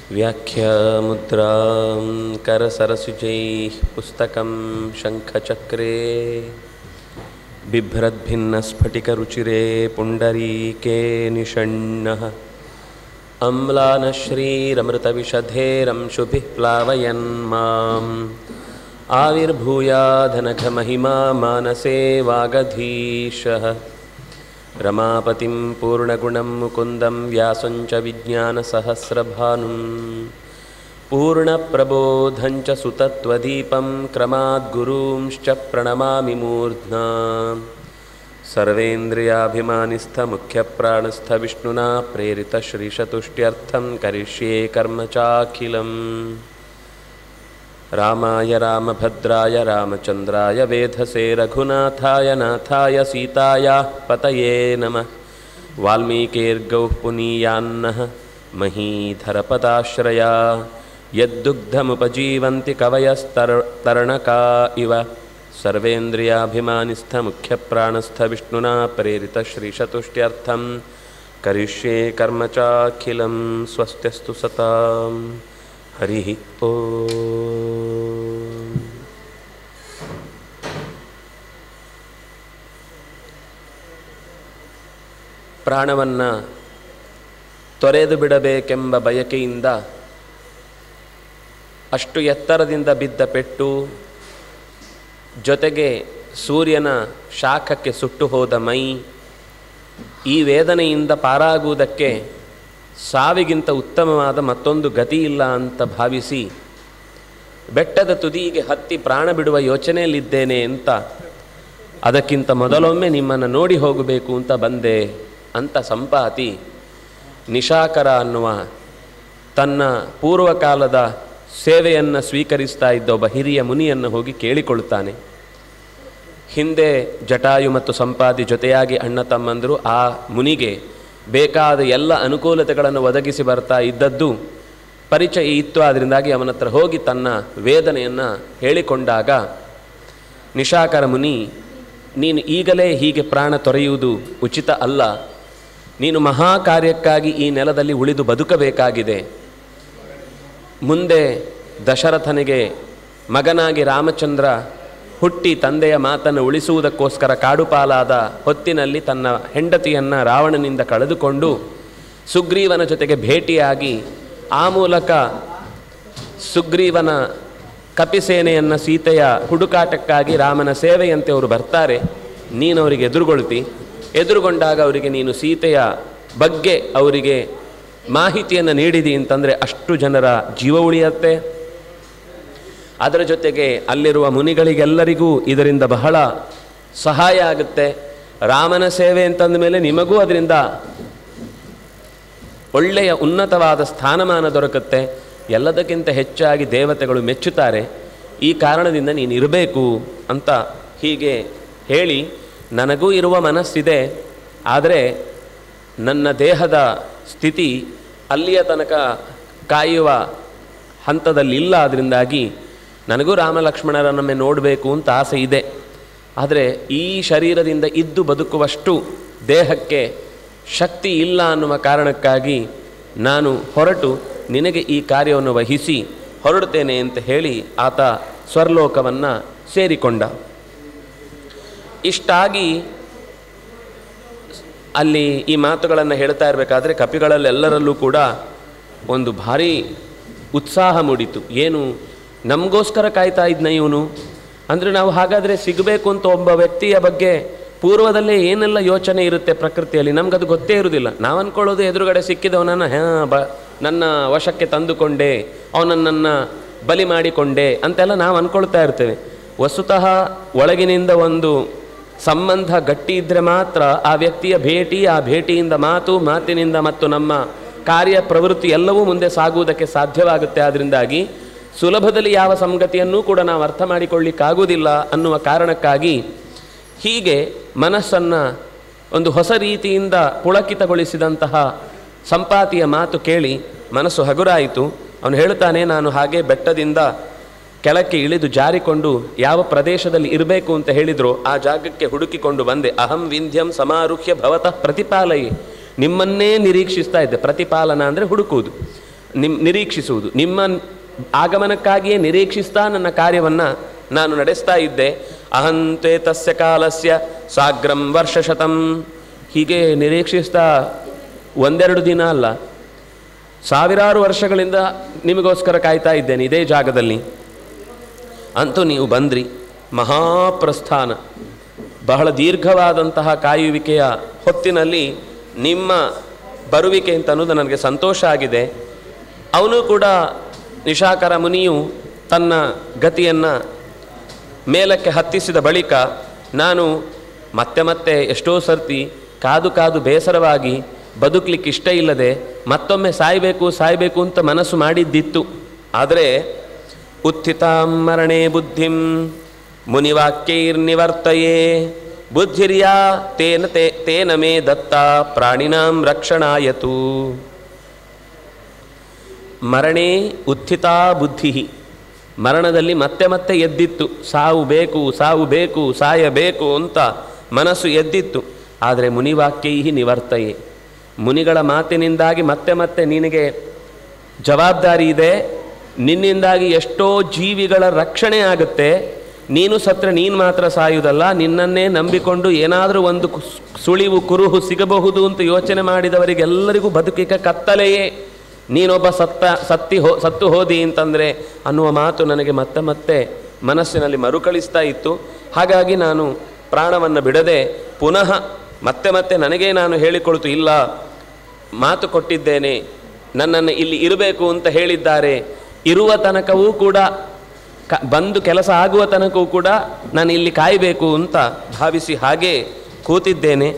व्याख्यामुद्रां करसरसिजैः पुस्तकं शङ्खचक्रे बिभ्रद्भिन्नस्फटिकरुचिरे पुण्डरीके निषण्णः अम्लानश्रीरमृतविशधेरंशुभिः प्लावयन् माम् आविर्भूयाधनघमहिमा मानसे वागधीशः रमापतिं पूर्णगुणं मुकुन्दं व्यासञ्च विज्ञानसहस्रभानुं पूर्णप्रबोधञ्च सुतत्वदीपं क्रमाद्गुरूंश्च प्रणमामि मूर्ध्ना सर्वेन्द्रियाभिमानिस्थमुख्यप्राणस्थविष्णुना प्रेरितश्रीशतुष्ट्यर्थं करिष्ये कर्म चाखिलम् रामाय रामभद्राय रामचन्द्राय वेधसे रघुनाथाय नाथाय सीतायाः पतये नमः वाल्मीकिर्गौः पुनीयान्नः महीधरपदाश्रया यद्दुग्धमुपजीवन्ति कवयस्तर तरणका इव सर्वेन्द्रियाभिमानिस्थमुख्यप्राणस्थविष्णुना प्रेरितश्रीशतुष्ट्यर्थं करिष्ये कर्म चाखिलं स्वस्त्यस्तु सतां हरिः ओ ಪ್ರಾಣವನ್ನು ತೊರೆದು ಬಿಡಬೇಕೆಂಬ ಬಯಕೆಯಿಂದ ಅಷ್ಟು ಎತ್ತರದಿಂದ ಬಿದ್ದ ಪೆಟ್ಟು ಜೊತೆಗೆ ಸೂರ್ಯನ ಶಾಖಕ್ಕೆ ಸುಟ್ಟು ಹೋದ ಮೈ ಈ ವೇದನೆಯಿಂದ ಪಾರಾಗುವುದಕ್ಕೆ ಸಾವಿಗಿಂತ ಉತ್ತಮವಾದ ಮತ್ತೊಂದು ಗತಿ ಇಲ್ಲ ಅಂತ ಭಾವಿಸಿ ಬೆಟ್ಟದ ತುದಿಗೆ ಹತ್ತಿ ಪ್ರಾಣ ಬಿಡುವ ಯೋಚನೆಯಲ್ಲಿದ್ದೇನೆ ಅಂತ ಅದಕ್ಕಿಂತ ಮೊದಲೊಮ್ಮೆ ನಿಮ್ಮನ್ನು ನೋಡಿ ಹೋಗಬೇಕು ಅಂತ ಬಂದೆ ಅಂತ ಸಂಪಾತಿ ನಿಶಾಕರ ಅನ್ನುವ ತನ್ನ ಪೂರ್ವಕಾಲದ ಸೇವೆಯನ್ನು ಸ್ವೀಕರಿಸ್ತಾ ಇದ್ದ ಒಬ್ಬ ಹಿರಿಯ ಮುನಿಯನ್ನು ಹೋಗಿ ಕೇಳಿಕೊಳ್ತಾನೆ ಹಿಂದೆ ಜಟಾಯು ಮತ್ತು ಸಂಪಾದಿ ಜೊತೆಯಾಗಿ ಅಣ್ಣ ತಮ್ಮಂದರು ಆ ಮುನಿಗೆ ಬೇಕಾದ ಎಲ್ಲ ಅನುಕೂಲತೆಗಳನ್ನು ಒದಗಿಸಿ ಬರ್ತಾ ಇದ್ದದ್ದು ಪರಿಚಯ ಇತ್ತು ಅದರಿಂದಾಗಿ ಅವನ ಹತ್ರ ಹೋಗಿ ತನ್ನ ವೇದನೆಯನ್ನು ಹೇಳಿಕೊಂಡಾಗ ನಿಶಾಕರ ಮುನಿ ನೀನು ಈಗಲೇ ಹೀಗೆ ಪ್ರಾಣ ತೊರೆಯುವುದು ಉಚಿತ ಅಲ್ಲ ನೀನು ಮಹಾ ಕಾರ್ಯಕ್ಕಾಗಿ ಈ ನೆಲದಲ್ಲಿ ಉಳಿದು ಬದುಕಬೇಕಾಗಿದೆ ಮುಂದೆ ದಶರಥನಿಗೆ ಮಗನಾಗಿ ರಾಮಚಂದ್ರ ಹುಟ್ಟಿ ತಂದೆಯ ಮಾತನ್ನು ಉಳಿಸುವುದಕ್ಕೋಸ್ಕರ ಕಾಡುಪಾಲಾದ ಹೊತ್ತಿನಲ್ಲಿ ತನ್ನ ಹೆಂಡತಿಯನ್ನು ರಾವಣನಿಂದ ಕಳೆದುಕೊಂಡು ಸುಗ್ರೀವನ ಜೊತೆಗೆ ಭೇಟಿಯಾಗಿ ಆ ಮೂಲಕ ಸುಗ್ರೀವನ ಕಪಿಸೇನೆಯನ್ನು ಸೀತೆಯ ಹುಡುಕಾಟಕ್ಕಾಗಿ ರಾಮನ ಸೇವೆಯಂತೆ ಅವರು ಬರ್ತಾರೆ ನೀನು ಅವರಿಗೆ ಎದುರುಗೊಳ್ತಿ ಎದುರುಗೊಂಡಾಗ ಅವರಿಗೆ ನೀನು ಸೀತೆಯ ಬಗ್ಗೆ ಅವರಿಗೆ ಮಾಹಿತಿಯನ್ನು ನೀಡಿದಿ ಅಂತಂದರೆ ಅಷ್ಟು ಜನರ ಜೀವ ಉಳಿಯತ್ತೆ ಅದರ ಜೊತೆಗೆ ಅಲ್ಲಿರುವ ಮುನಿಗಳಿಗೆಲ್ಲರಿಗೂ ಇದರಿಂದ ಬಹಳ ಸಹಾಯ ಆಗುತ್ತೆ ರಾಮನ ಸೇವೆ ಅಂತಂದ ಮೇಲೆ ನಿಮಗೂ ಅದರಿಂದ ಒಳ್ಳೆಯ ಉನ್ನತವಾದ ಸ್ಥಾನಮಾನ ದೊರಕುತ್ತೆ ಎಲ್ಲದಕ್ಕಿಂತ ಹೆಚ್ಚಾಗಿ ದೇವತೆಗಳು ಮೆಚ್ಚುತ್ತಾರೆ ಈ ಕಾರಣದಿಂದ ನೀನು ಇರಬೇಕು ಅಂತ ಹೀಗೆ ಹೇಳಿ ನನಗೂ ಇರುವ ಮನಸ್ಸಿದೆ ಆದರೆ ನನ್ನ ದೇಹದ ಸ್ಥಿತಿ ಅಲ್ಲಿಯ ತನಕ ಕಾಯುವ ಹಂತದಲ್ಲಿ ಇಲ್ಲ ಅದರಿಂದಾಗಿ ನನಗೂ ರಾಮಲಕ್ಷ್ಮಣರನ್ನೊಮ್ಮೆ ನೋಡಬೇಕು ಅಂತ ಆಸೆ ಇದೆ ಆದರೆ ಈ ಶರೀರದಿಂದ ಇದ್ದು ಬದುಕುವಷ್ಟು ದೇಹಕ್ಕೆ ಶಕ್ತಿ ಇಲ್ಲ ಅನ್ನುವ ಕಾರಣಕ್ಕಾಗಿ ನಾನು ಹೊರಟು ನಿನಗೆ ಈ ಕಾರ್ಯವನ್ನು ವಹಿಸಿ ಹೊರಡುತ್ತೇನೆ ಅಂತ ಹೇಳಿ ಆತ ಸ್ವರ್ಲೋಕವನ್ನು ಸೇರಿಕೊಂಡ ಇಷ್ಟಾಗಿ ಅಲ್ಲಿ ಈ ಮಾತುಗಳನ್ನು ಹೇಳ್ತಾ ಇರಬೇಕಾದ್ರೆ ಕಪಿಗಳಲ್ಲೆಲ್ಲರಲ್ಲೂ ಕೂಡ ಒಂದು ಭಾರಿ ಉತ್ಸಾಹ ಮೂಡಿತು ಏನು ನಮಗೋಸ್ಕರ ಕಾಯ್ತಾ ಇದ್ನ ಇವನು ಅಂದರೆ ನಾವು ಹಾಗಾದರೆ ಸಿಗಬೇಕು ಅಂತ ಒಬ್ಬ ವ್ಯಕ್ತಿಯ ಬಗ್ಗೆ ಪೂರ್ವದಲ್ಲೇ ಏನೆಲ್ಲ ಯೋಚನೆ ಇರುತ್ತೆ ಪ್ರಕೃತಿಯಲ್ಲಿ ನಮಗದು ಗೊತ್ತೇ ಇರುವುದಿಲ್ಲ ನಾವು ಅಂದ್ಕೊಳ್ಳೋದು ಎದುರುಗಡೆ ಸಿಕ್ಕಿದವನನ್ನು ಹಾಂ ಬ ನನ್ನ ವಶಕ್ಕೆ ತಂದುಕೊಂಡೆ ಅವನನ್ನು ಬಲಿ ಮಾಡಿಕೊಂಡೆ ಅಂತೆಲ್ಲ ನಾವು ಅಂದ್ಕೊಳ್ತಾ ಇರ್ತೇವೆ ವಸ್ತುತಃ ಒಳಗಿನಿಂದ ಒಂದು ಸಂಬಂಧ ಗಟ್ಟಿ ಇದ್ದರೆ ಮಾತ್ರ ಆ ವ್ಯಕ್ತಿಯ ಭೇಟಿ ಆ ಭೇಟಿಯಿಂದ ಮಾತು ಮಾತಿನಿಂದ ಮತ್ತು ನಮ್ಮ ಕಾರ್ಯ ಪ್ರವೃತ್ತಿ ಎಲ್ಲವೂ ಮುಂದೆ ಸಾಗುವುದಕ್ಕೆ ಸಾಧ್ಯವಾಗುತ್ತೆ ಆದ್ದರಿಂದಾಗಿ ಸುಲಭದಲ್ಲಿ ಯಾವ ಸಂಗತಿಯನ್ನೂ ಕೂಡ ನಾವು ಅರ್ಥ ಮಾಡಿಕೊಳ್ಳಿಕ್ಕಾಗುವುದಿಲ್ಲ ಅನ್ನುವ ಕಾರಣಕ್ಕಾಗಿ ಹೀಗೆ ಮನಸ್ಸನ್ನು ಒಂದು ಹೊಸ ರೀತಿಯಿಂದ ಪುಳಕಿತಗೊಳಿಸಿದಂತಹ ಸಂಪಾತಿಯ ಮಾತು ಕೇಳಿ ಮನಸ್ಸು ಹಗುರಾಯಿತು ಅವನು ಹೇಳ್ತಾನೆ ನಾನು ಹಾಗೆ ಬೆಟ್ಟದಿಂದ ಕೆಳಕ್ಕೆ ಇಳಿದು ಜಾರಿಕೊಂಡು ಯಾವ ಪ್ರದೇಶದಲ್ಲಿ ಇರಬೇಕು ಅಂತ ಹೇಳಿದ್ರು ಆ ಜಾಗಕ್ಕೆ ಹುಡುಕಿಕೊಂಡು ಬಂದೆ ಅಹಂ ವಿಂಧ್ಯಂ ಸಮಾರುಹ್ಯ ಭವತಃ ಪ್ರತಿಪಾಲಯಿ ನಿಮ್ಮನ್ನೇ ನಿರೀಕ್ಷಿಸ್ತಾ ಇದ್ದೆ ಪ್ರತಿಪಾಲನ ಅಂದರೆ ಹುಡುಕುವುದು ನಿಮ್ ನಿರೀಕ್ಷಿಸುವುದು ನಿಮ್ಮ ಆಗಮನಕ್ಕಾಗಿಯೇ ನಿರೀಕ್ಷಿಸ್ತಾ ನನ್ನ ಕಾರ್ಯವನ್ನು ನಾನು ನಡೆಸ್ತಾ ಇದ್ದೆ ಅಹಂತೆ ತಸ್ಯ ಕಾಲಸ್ಯ ಸಾಗ್ರಂ ವರ್ಷಶತಂ ಹೀಗೆ ನಿರೀಕ್ಷಿಸ್ತಾ ಒಂದೆರಡು ದಿನ ಅಲ್ಲ ಸಾವಿರಾರು ವರ್ಷಗಳಿಂದ ನಿಮಗೋಸ್ಕರ ಕಾಯ್ತಾ ಇದ್ದೇನೆ ಇದೇ ಜಾಗದಲ್ಲಿ ಅಂತೂ ನೀವು ಬಂದ್ರಿ ಮಹಾಪ್ರಸ್ಥಾನ ಬಹಳ ದೀರ್ಘವಾದಂತಹ ಕಾಯುವಿಕೆಯ ಹೊತ್ತಿನಲ್ಲಿ ನಿಮ್ಮ ಬರುವಿಕೆ ಅಂತ ಅನ್ನೋದು ನನಗೆ ಸಂತೋಷ ಆಗಿದೆ ಅವನು ಕೂಡ ನಿಶಾಕರ ಮುನಿಯು ತನ್ನ ಗತಿಯನ್ನು ಮೇಲಕ್ಕೆ ಹತ್ತಿಸಿದ ಬಳಿಕ ನಾನು ಮತ್ತೆ ಮತ್ತೆ ಎಷ್ಟೋ ಸರ್ತಿ ಕಾದು ಕಾದು ಬೇಸರವಾಗಿ ಬದುಕಲಿಕ್ಕೆ ಇಷ್ಟ ಇಲ್ಲದೆ ಮತ್ತೊಮ್ಮೆ ಸಾಯಬೇಕು ಸಾಯಬೇಕು ಅಂತ ಮನಸ್ಸು ಮಾಡಿದ್ದಿತ್ತು ಆದರೆ ಉತ್ಥಿತಾಂ ಮರಣೆ ಬುದ್ಧಿಂ ಮುನಿವಾಕ್ಯೈರ್ನಿವರ್ತಯೇ ಬುದ್ಧಿರ್ಯಾ ತೇನ ತೇ ತೇನ ಮೇ ದತ್ತ ಪ್ರಾಣಿನಾಂ ರಕ್ಷಣಾಯತು ಮರಣೇ ಉತ್ಥಿತಾ ಬುದ್ಧಿ ಮರಣದಲ್ಲಿ ಮತ್ತೆ ಮತ್ತೆ ಎದ್ದಿತ್ತು ಸಾವು ಬೇಕು ಸಾವು ಬೇಕು ಸಾಯಬೇಕು ಅಂತ ಮನಸ್ಸು ಎದ್ದಿತ್ತು ಆದರೆ ಮುನಿವಾಕ್ಯೈ ನಿವರ್ತಯೇ ಮುನಿಗಳ ಮಾತಿನಿಂದಾಗಿ ಮತ್ತೆ ಮತ್ತೆ ನಿನಗೆ ಜವಾಬ್ದಾರಿ ಇದೆ ನಿನ್ನಿಂದಾಗಿ ಎಷ್ಟೋ ಜೀವಿಗಳ ರಕ್ಷಣೆ ಆಗುತ್ತೆ ನೀನು ಸತ್ರ ನೀನು ಮಾತ್ರ ಸಾಯುವುದಲ್ಲ ನಿನ್ನನ್ನೇ ನಂಬಿಕೊಂಡು ಏನಾದರೂ ಒಂದು ಕು- ಸುಳಿವು ಕುರುಹು ಸಿಗಬಹುದು ಅಂತ ಯೋಚನೆ ಮಾಡಿದವರಿಗೆಲ್ಲರಿಗೂ ಬದುಕಿಕ ಕತ್ತಲೆಯೇ ನೀನೊಬ್ಬ ಸತ್ತ ಸತ್ತಿ ಹೋ ಸತ್ತು ಹೋದಿ ಅಂತಂದರೆ ಅನ್ನುವ ಮಾತು ನನಗೆ ಮತ್ತೆ ಮತ್ತೆ ಮನಸ್ಸಿನಲ್ಲಿ ಮರುಕಳಿಸ್ತಾ ಇತ್ತು ಹಾಗಾಗಿ ನಾನು ಪ್ರಾಣವನ್ನು ಬಿಡದೆ ಪುನಃ ಮತ್ತೆ ಮತ್ತೆ ನನಗೇ ನಾನು ಹೇಳಿಕೊಳ್ತು ಇಲ್ಲ ಮಾತು ಕೊಟ್ಟಿದ್ದೇನೆ ನನ್ನನ್ನು ಇಲ್ಲಿ ಇರಬೇಕು ಅಂತ ಹೇಳಿದ್ದಾರೆ ಇರುವ ತನಕವೂ ಕೂಡ ಕ ಬಂದು ಕೆಲಸ ಆಗುವ ತನಕವೂ ಕೂಡ ನಾನು ಇಲ್ಲಿ ಕಾಯಬೇಕು ಅಂತ ಭಾವಿಸಿ ಹಾಗೆ ಕೂತಿದ್ದೇನೆ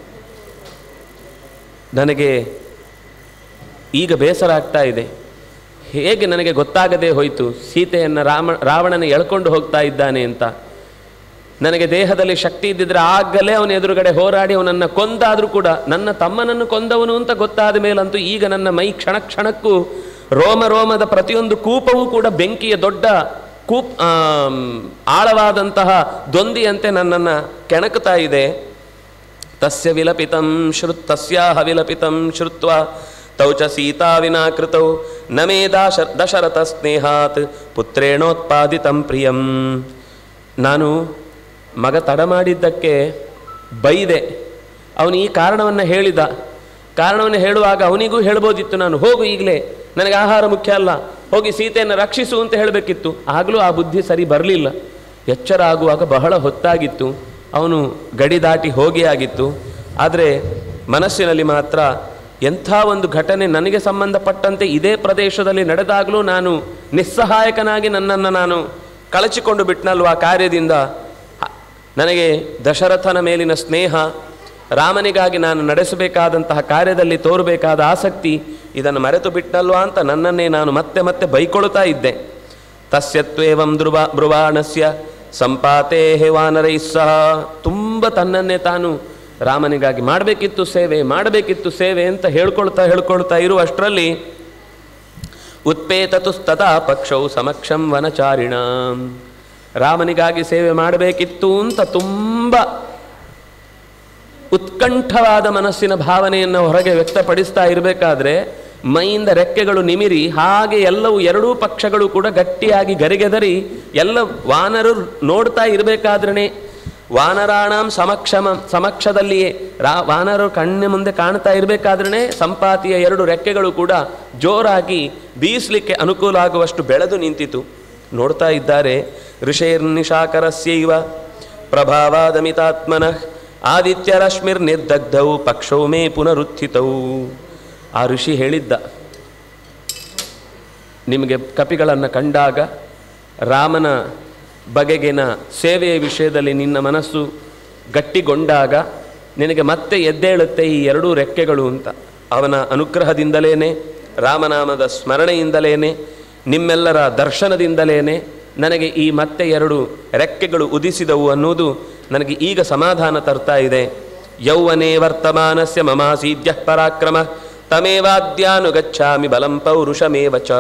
ನನಗೆ ಈಗ ಬೇಸರ ಆಗ್ತಾ ಇದೆ ಹೇಗೆ ನನಗೆ ಗೊತ್ತಾಗದೇ ಹೋಯಿತು ಸೀತೆಯನ್ನು ರಾಮ ರಾವಣನ ಎಳ್ಕೊಂಡು ಹೋಗ್ತಾ ಇದ್ದಾನೆ ಅಂತ ನನಗೆ ದೇಹದಲ್ಲಿ ಶಕ್ತಿ ಇದ್ದಿದ್ರೆ ಆಗಲೇ ಅವನ ಎದುರುಗಡೆ ಹೋರಾಡಿ ಅವನನ್ನು ಕೊಂದಾದರೂ ಕೂಡ ನನ್ನ ತಮ್ಮನನ್ನು ಕೊಂದವನು ಅಂತ ಗೊತ್ತಾದ ಮೇಲಂತೂ ಈಗ ನನ್ನ ಮೈ ಕ್ಷಣ ಕ್ಷಣಕ್ಕೂ ರೋಮ ರೋಮದ ಪ್ರತಿಯೊಂದು ಕೂಪವೂ ಕೂಡ ಬೆಂಕಿಯ ದೊಡ್ಡ ಕೂಪ್ ಆಮ್, ಆಳವಾದಂತಹ ದೊಂದಿಯಂತೆ ನನ್ನನ್ನು ಕೆಣಕುತ್ತಾ ಇದೆ ತಸ್ಯ ವಿಲಪಿತಂ ಶ್ರುತ್ ತಸ್ಯಾಹ ವಿಲಪಿತಂ ಶ್ರುತ್ವ ತೌ ಚ ಸೀತಾ ವಿನಾ ಕೃತೌ ನ ಮೇ ದಾಶ ದಶರಥ ಸ್ನೇಹಾತ್ ಪುತ್ರೇಣೋತ್ಪಾದಿತಂ ಪ್ರಿಯಂ ನಾನು ಮಗ ತಡ ಮಾಡಿದ್ದಕ್ಕೆ ಬೈದೆ ಅವನು ಈ ಕಾರಣವನ್ನು ಹೇಳಿದ ಕಾರಣವನ್ನು ಹೇಳುವಾಗ ಅವನಿಗೂ ಹೇಳ್ಬೋದಿತ್ತು ನಾನು ಹೋಗು ಈಗಲೇ ನನಗೆ ಆಹಾರ ಮುಖ್ಯ ಅಲ್ಲ ಹೋಗಿ ಸೀತೆಯನ್ನು ರಕ್ಷಿಸು ಅಂತ ಹೇಳಬೇಕಿತ್ತು ಆಗಲೂ ಆ ಬುದ್ಧಿ ಸರಿ ಬರಲಿಲ್ಲ ಎಚ್ಚರ ಆಗುವಾಗ ಬಹಳ ಹೊತ್ತಾಗಿತ್ತು ಅವನು ಗಡಿ ದಾಟಿ ಹೋಗಿ ಆಗಿತ್ತು ಆದರೆ ಮನಸ್ಸಿನಲ್ಲಿ ಮಾತ್ರ ಎಂಥ ಒಂದು ಘಟನೆ ನನಗೆ ಸಂಬಂಧಪಟ್ಟಂತೆ ಇದೇ ಪ್ರದೇಶದಲ್ಲಿ ನಡೆದಾಗಲೂ ನಾನು ನಿಸ್ಸಹಾಯಕನಾಗಿ ನನ್ನನ್ನು ನಾನು ಕಳಚಿಕೊಂಡು ಬಿಟ್ನಲ್ವ ಆ ಕಾರ್ಯದಿಂದ ಹ- ನನಗೆ ದಶರಥನ ಮೇಲಿನ ಸ್ನೇಹ ರಾಮನಿಗಾಗಿ ನಾನು ನಡೆಸಬೇಕಾದಂತಹ ಕಾರ್ಯದಲ್ಲಿ ತೋರಬೇಕಾದ ಆಸಕ್ತಿ ಇದನ್ನು ಮರೆತು ಬಿಟ್ಟಲ್ವಾ ಅಂತ ನನ್ನನ್ನೇ ನಾನು ಮತ್ತೆ ಮತ್ತೆ ಬೈಕೊಳ್ತಾ ಇದ್ದೆ ತಸ್ಯತ್ವೇವಂ ಧ್ರುವ ಬ್ರುವಾಣಸ್ಯ ಸಂಪಾತೇ ವಾನರೈ ಸಹ ತುಂಬ ತನ್ನನ್ನೇ ತಾನು ರಾಮನಿಗಾಗಿ ಮಾಡಬೇಕಿತ್ತು ಸೇವೆ ಮಾಡಬೇಕಿತ್ತು ಸೇವೆ ಅಂತ ಹೇಳ್ಕೊಳ್ತಾ ಹೇಳ್ಕೊಳ್ತಾ ಇರುವಷ್ಟರಲ್ಲಿ ಉತ್ಪೇತತುಸ್ತಥಾ ಪಕ್ಷೌ ಸಮಕ್ಷಂ ವನಚಾರಿಣ ರಾಮನಿಗಾಗಿ ಸೇವೆ ಮಾಡಬೇಕಿತ್ತು ಅಂತ ತುಂಬ ಉತ್ಕಂಠವಾದ ಮನಸ್ಸಿನ ಭಾವನೆಯನ್ನು ಹೊರಗೆ ವ್ಯಕ್ತಪಡಿಸ್ತಾ ಇರಬೇಕಾದ್ರೆ ಮೈಯಿಂದ ರೆಕ್ಕೆಗಳು ನಿಮಿರಿ ಹಾಗೆ ಎಲ್ಲವೂ ಎರಡೂ ಪಕ್ಷಗಳು ಕೂಡ ಗಟ್ಟಿಯಾಗಿ ಗರಿಗೆದರಿ ಎಲ್ಲ ವಾನರು ನೋಡ್ತಾ ಇರಬೇಕಾದ್ರೇ ವಾನರಾಣಾಂ ಸಮಕ್ಷಮ ಸಮಕ್ಷದಲ್ಲಿಯೇ ರಾ ವಾನರರು ಕಣ್ಣ ಮುಂದೆ ಕಾಣ್ತಾ ಇರಬೇಕಾದ್ರೇ ಸಂಪಾತಿಯ ಎರಡು ರೆಕ್ಕೆಗಳು ಕೂಡ ಜೋರಾಗಿ ಬೀಸಲಿಕ್ಕೆ ಅನುಕೂಲ ಆಗುವಷ್ಟು ಬೆಳೆದು ನಿಂತಿತು ನೋಡ್ತಾ ಇದ್ದಾರೆ ಋಷೇರ್ನಿಶಾಕರಸ್ಯೈವ ಪ್ರಭಾವಾದಮಿತಾತ್ಮನಃ ಆದಿತ್ಯರಶ್ಮಿರ್ನಿರ್ದಗ್ಧವು ಪಕ್ಷೌ ಮೇ ಪುನರುತ್ಥಿತವು ಆ ಋಷಿ ಹೇಳಿದ್ದ ನಿಮಗೆ ಕಪಿಗಳನ್ನು ಕಂಡಾಗ ರಾಮನ ಬಗೆಗಿನ ಸೇವೆಯ ವಿಷಯದಲ್ಲಿ ನಿನ್ನ ಮನಸ್ಸು ಗಟ್ಟಿಗೊಂಡಾಗ ನಿನಗೆ ಮತ್ತೆ ಎದ್ದೇಳುತ್ತೆ ಈ ಎರಡೂ ರೆಕ್ಕೆಗಳು ಅಂತ ಅವನ ಅನುಗ್ರಹದಿಂದಲೇ ರಾಮನಾಮದ ಸ್ಮರಣೆಯಿಂದಲೇ ನಿಮ್ಮೆಲ್ಲರ ದರ್ಶನದಿಂದಲೇ ನನಗೆ ಈ ಮತ್ತೆ ಎರಡು ರೆಕ್ಕೆಗಳು ಉದಿಸಿದವು ಅನ್ನುವುದು ನನಗೆ ಈಗ ಸಮಾಧಾನ ತರ್ತಾ ಇದೆ ಯೌವನೇ ವರ್ತಮಾನಸ್ಯ ಮಮಾಸೀದ್ಯ ಪರಾಕ್ರಮ ತಮೇವಾದ್ಯಾನುಗಚ್ಛಾಮಿ ಬಲಂ ಪೌರುಷಮೇವ ಚ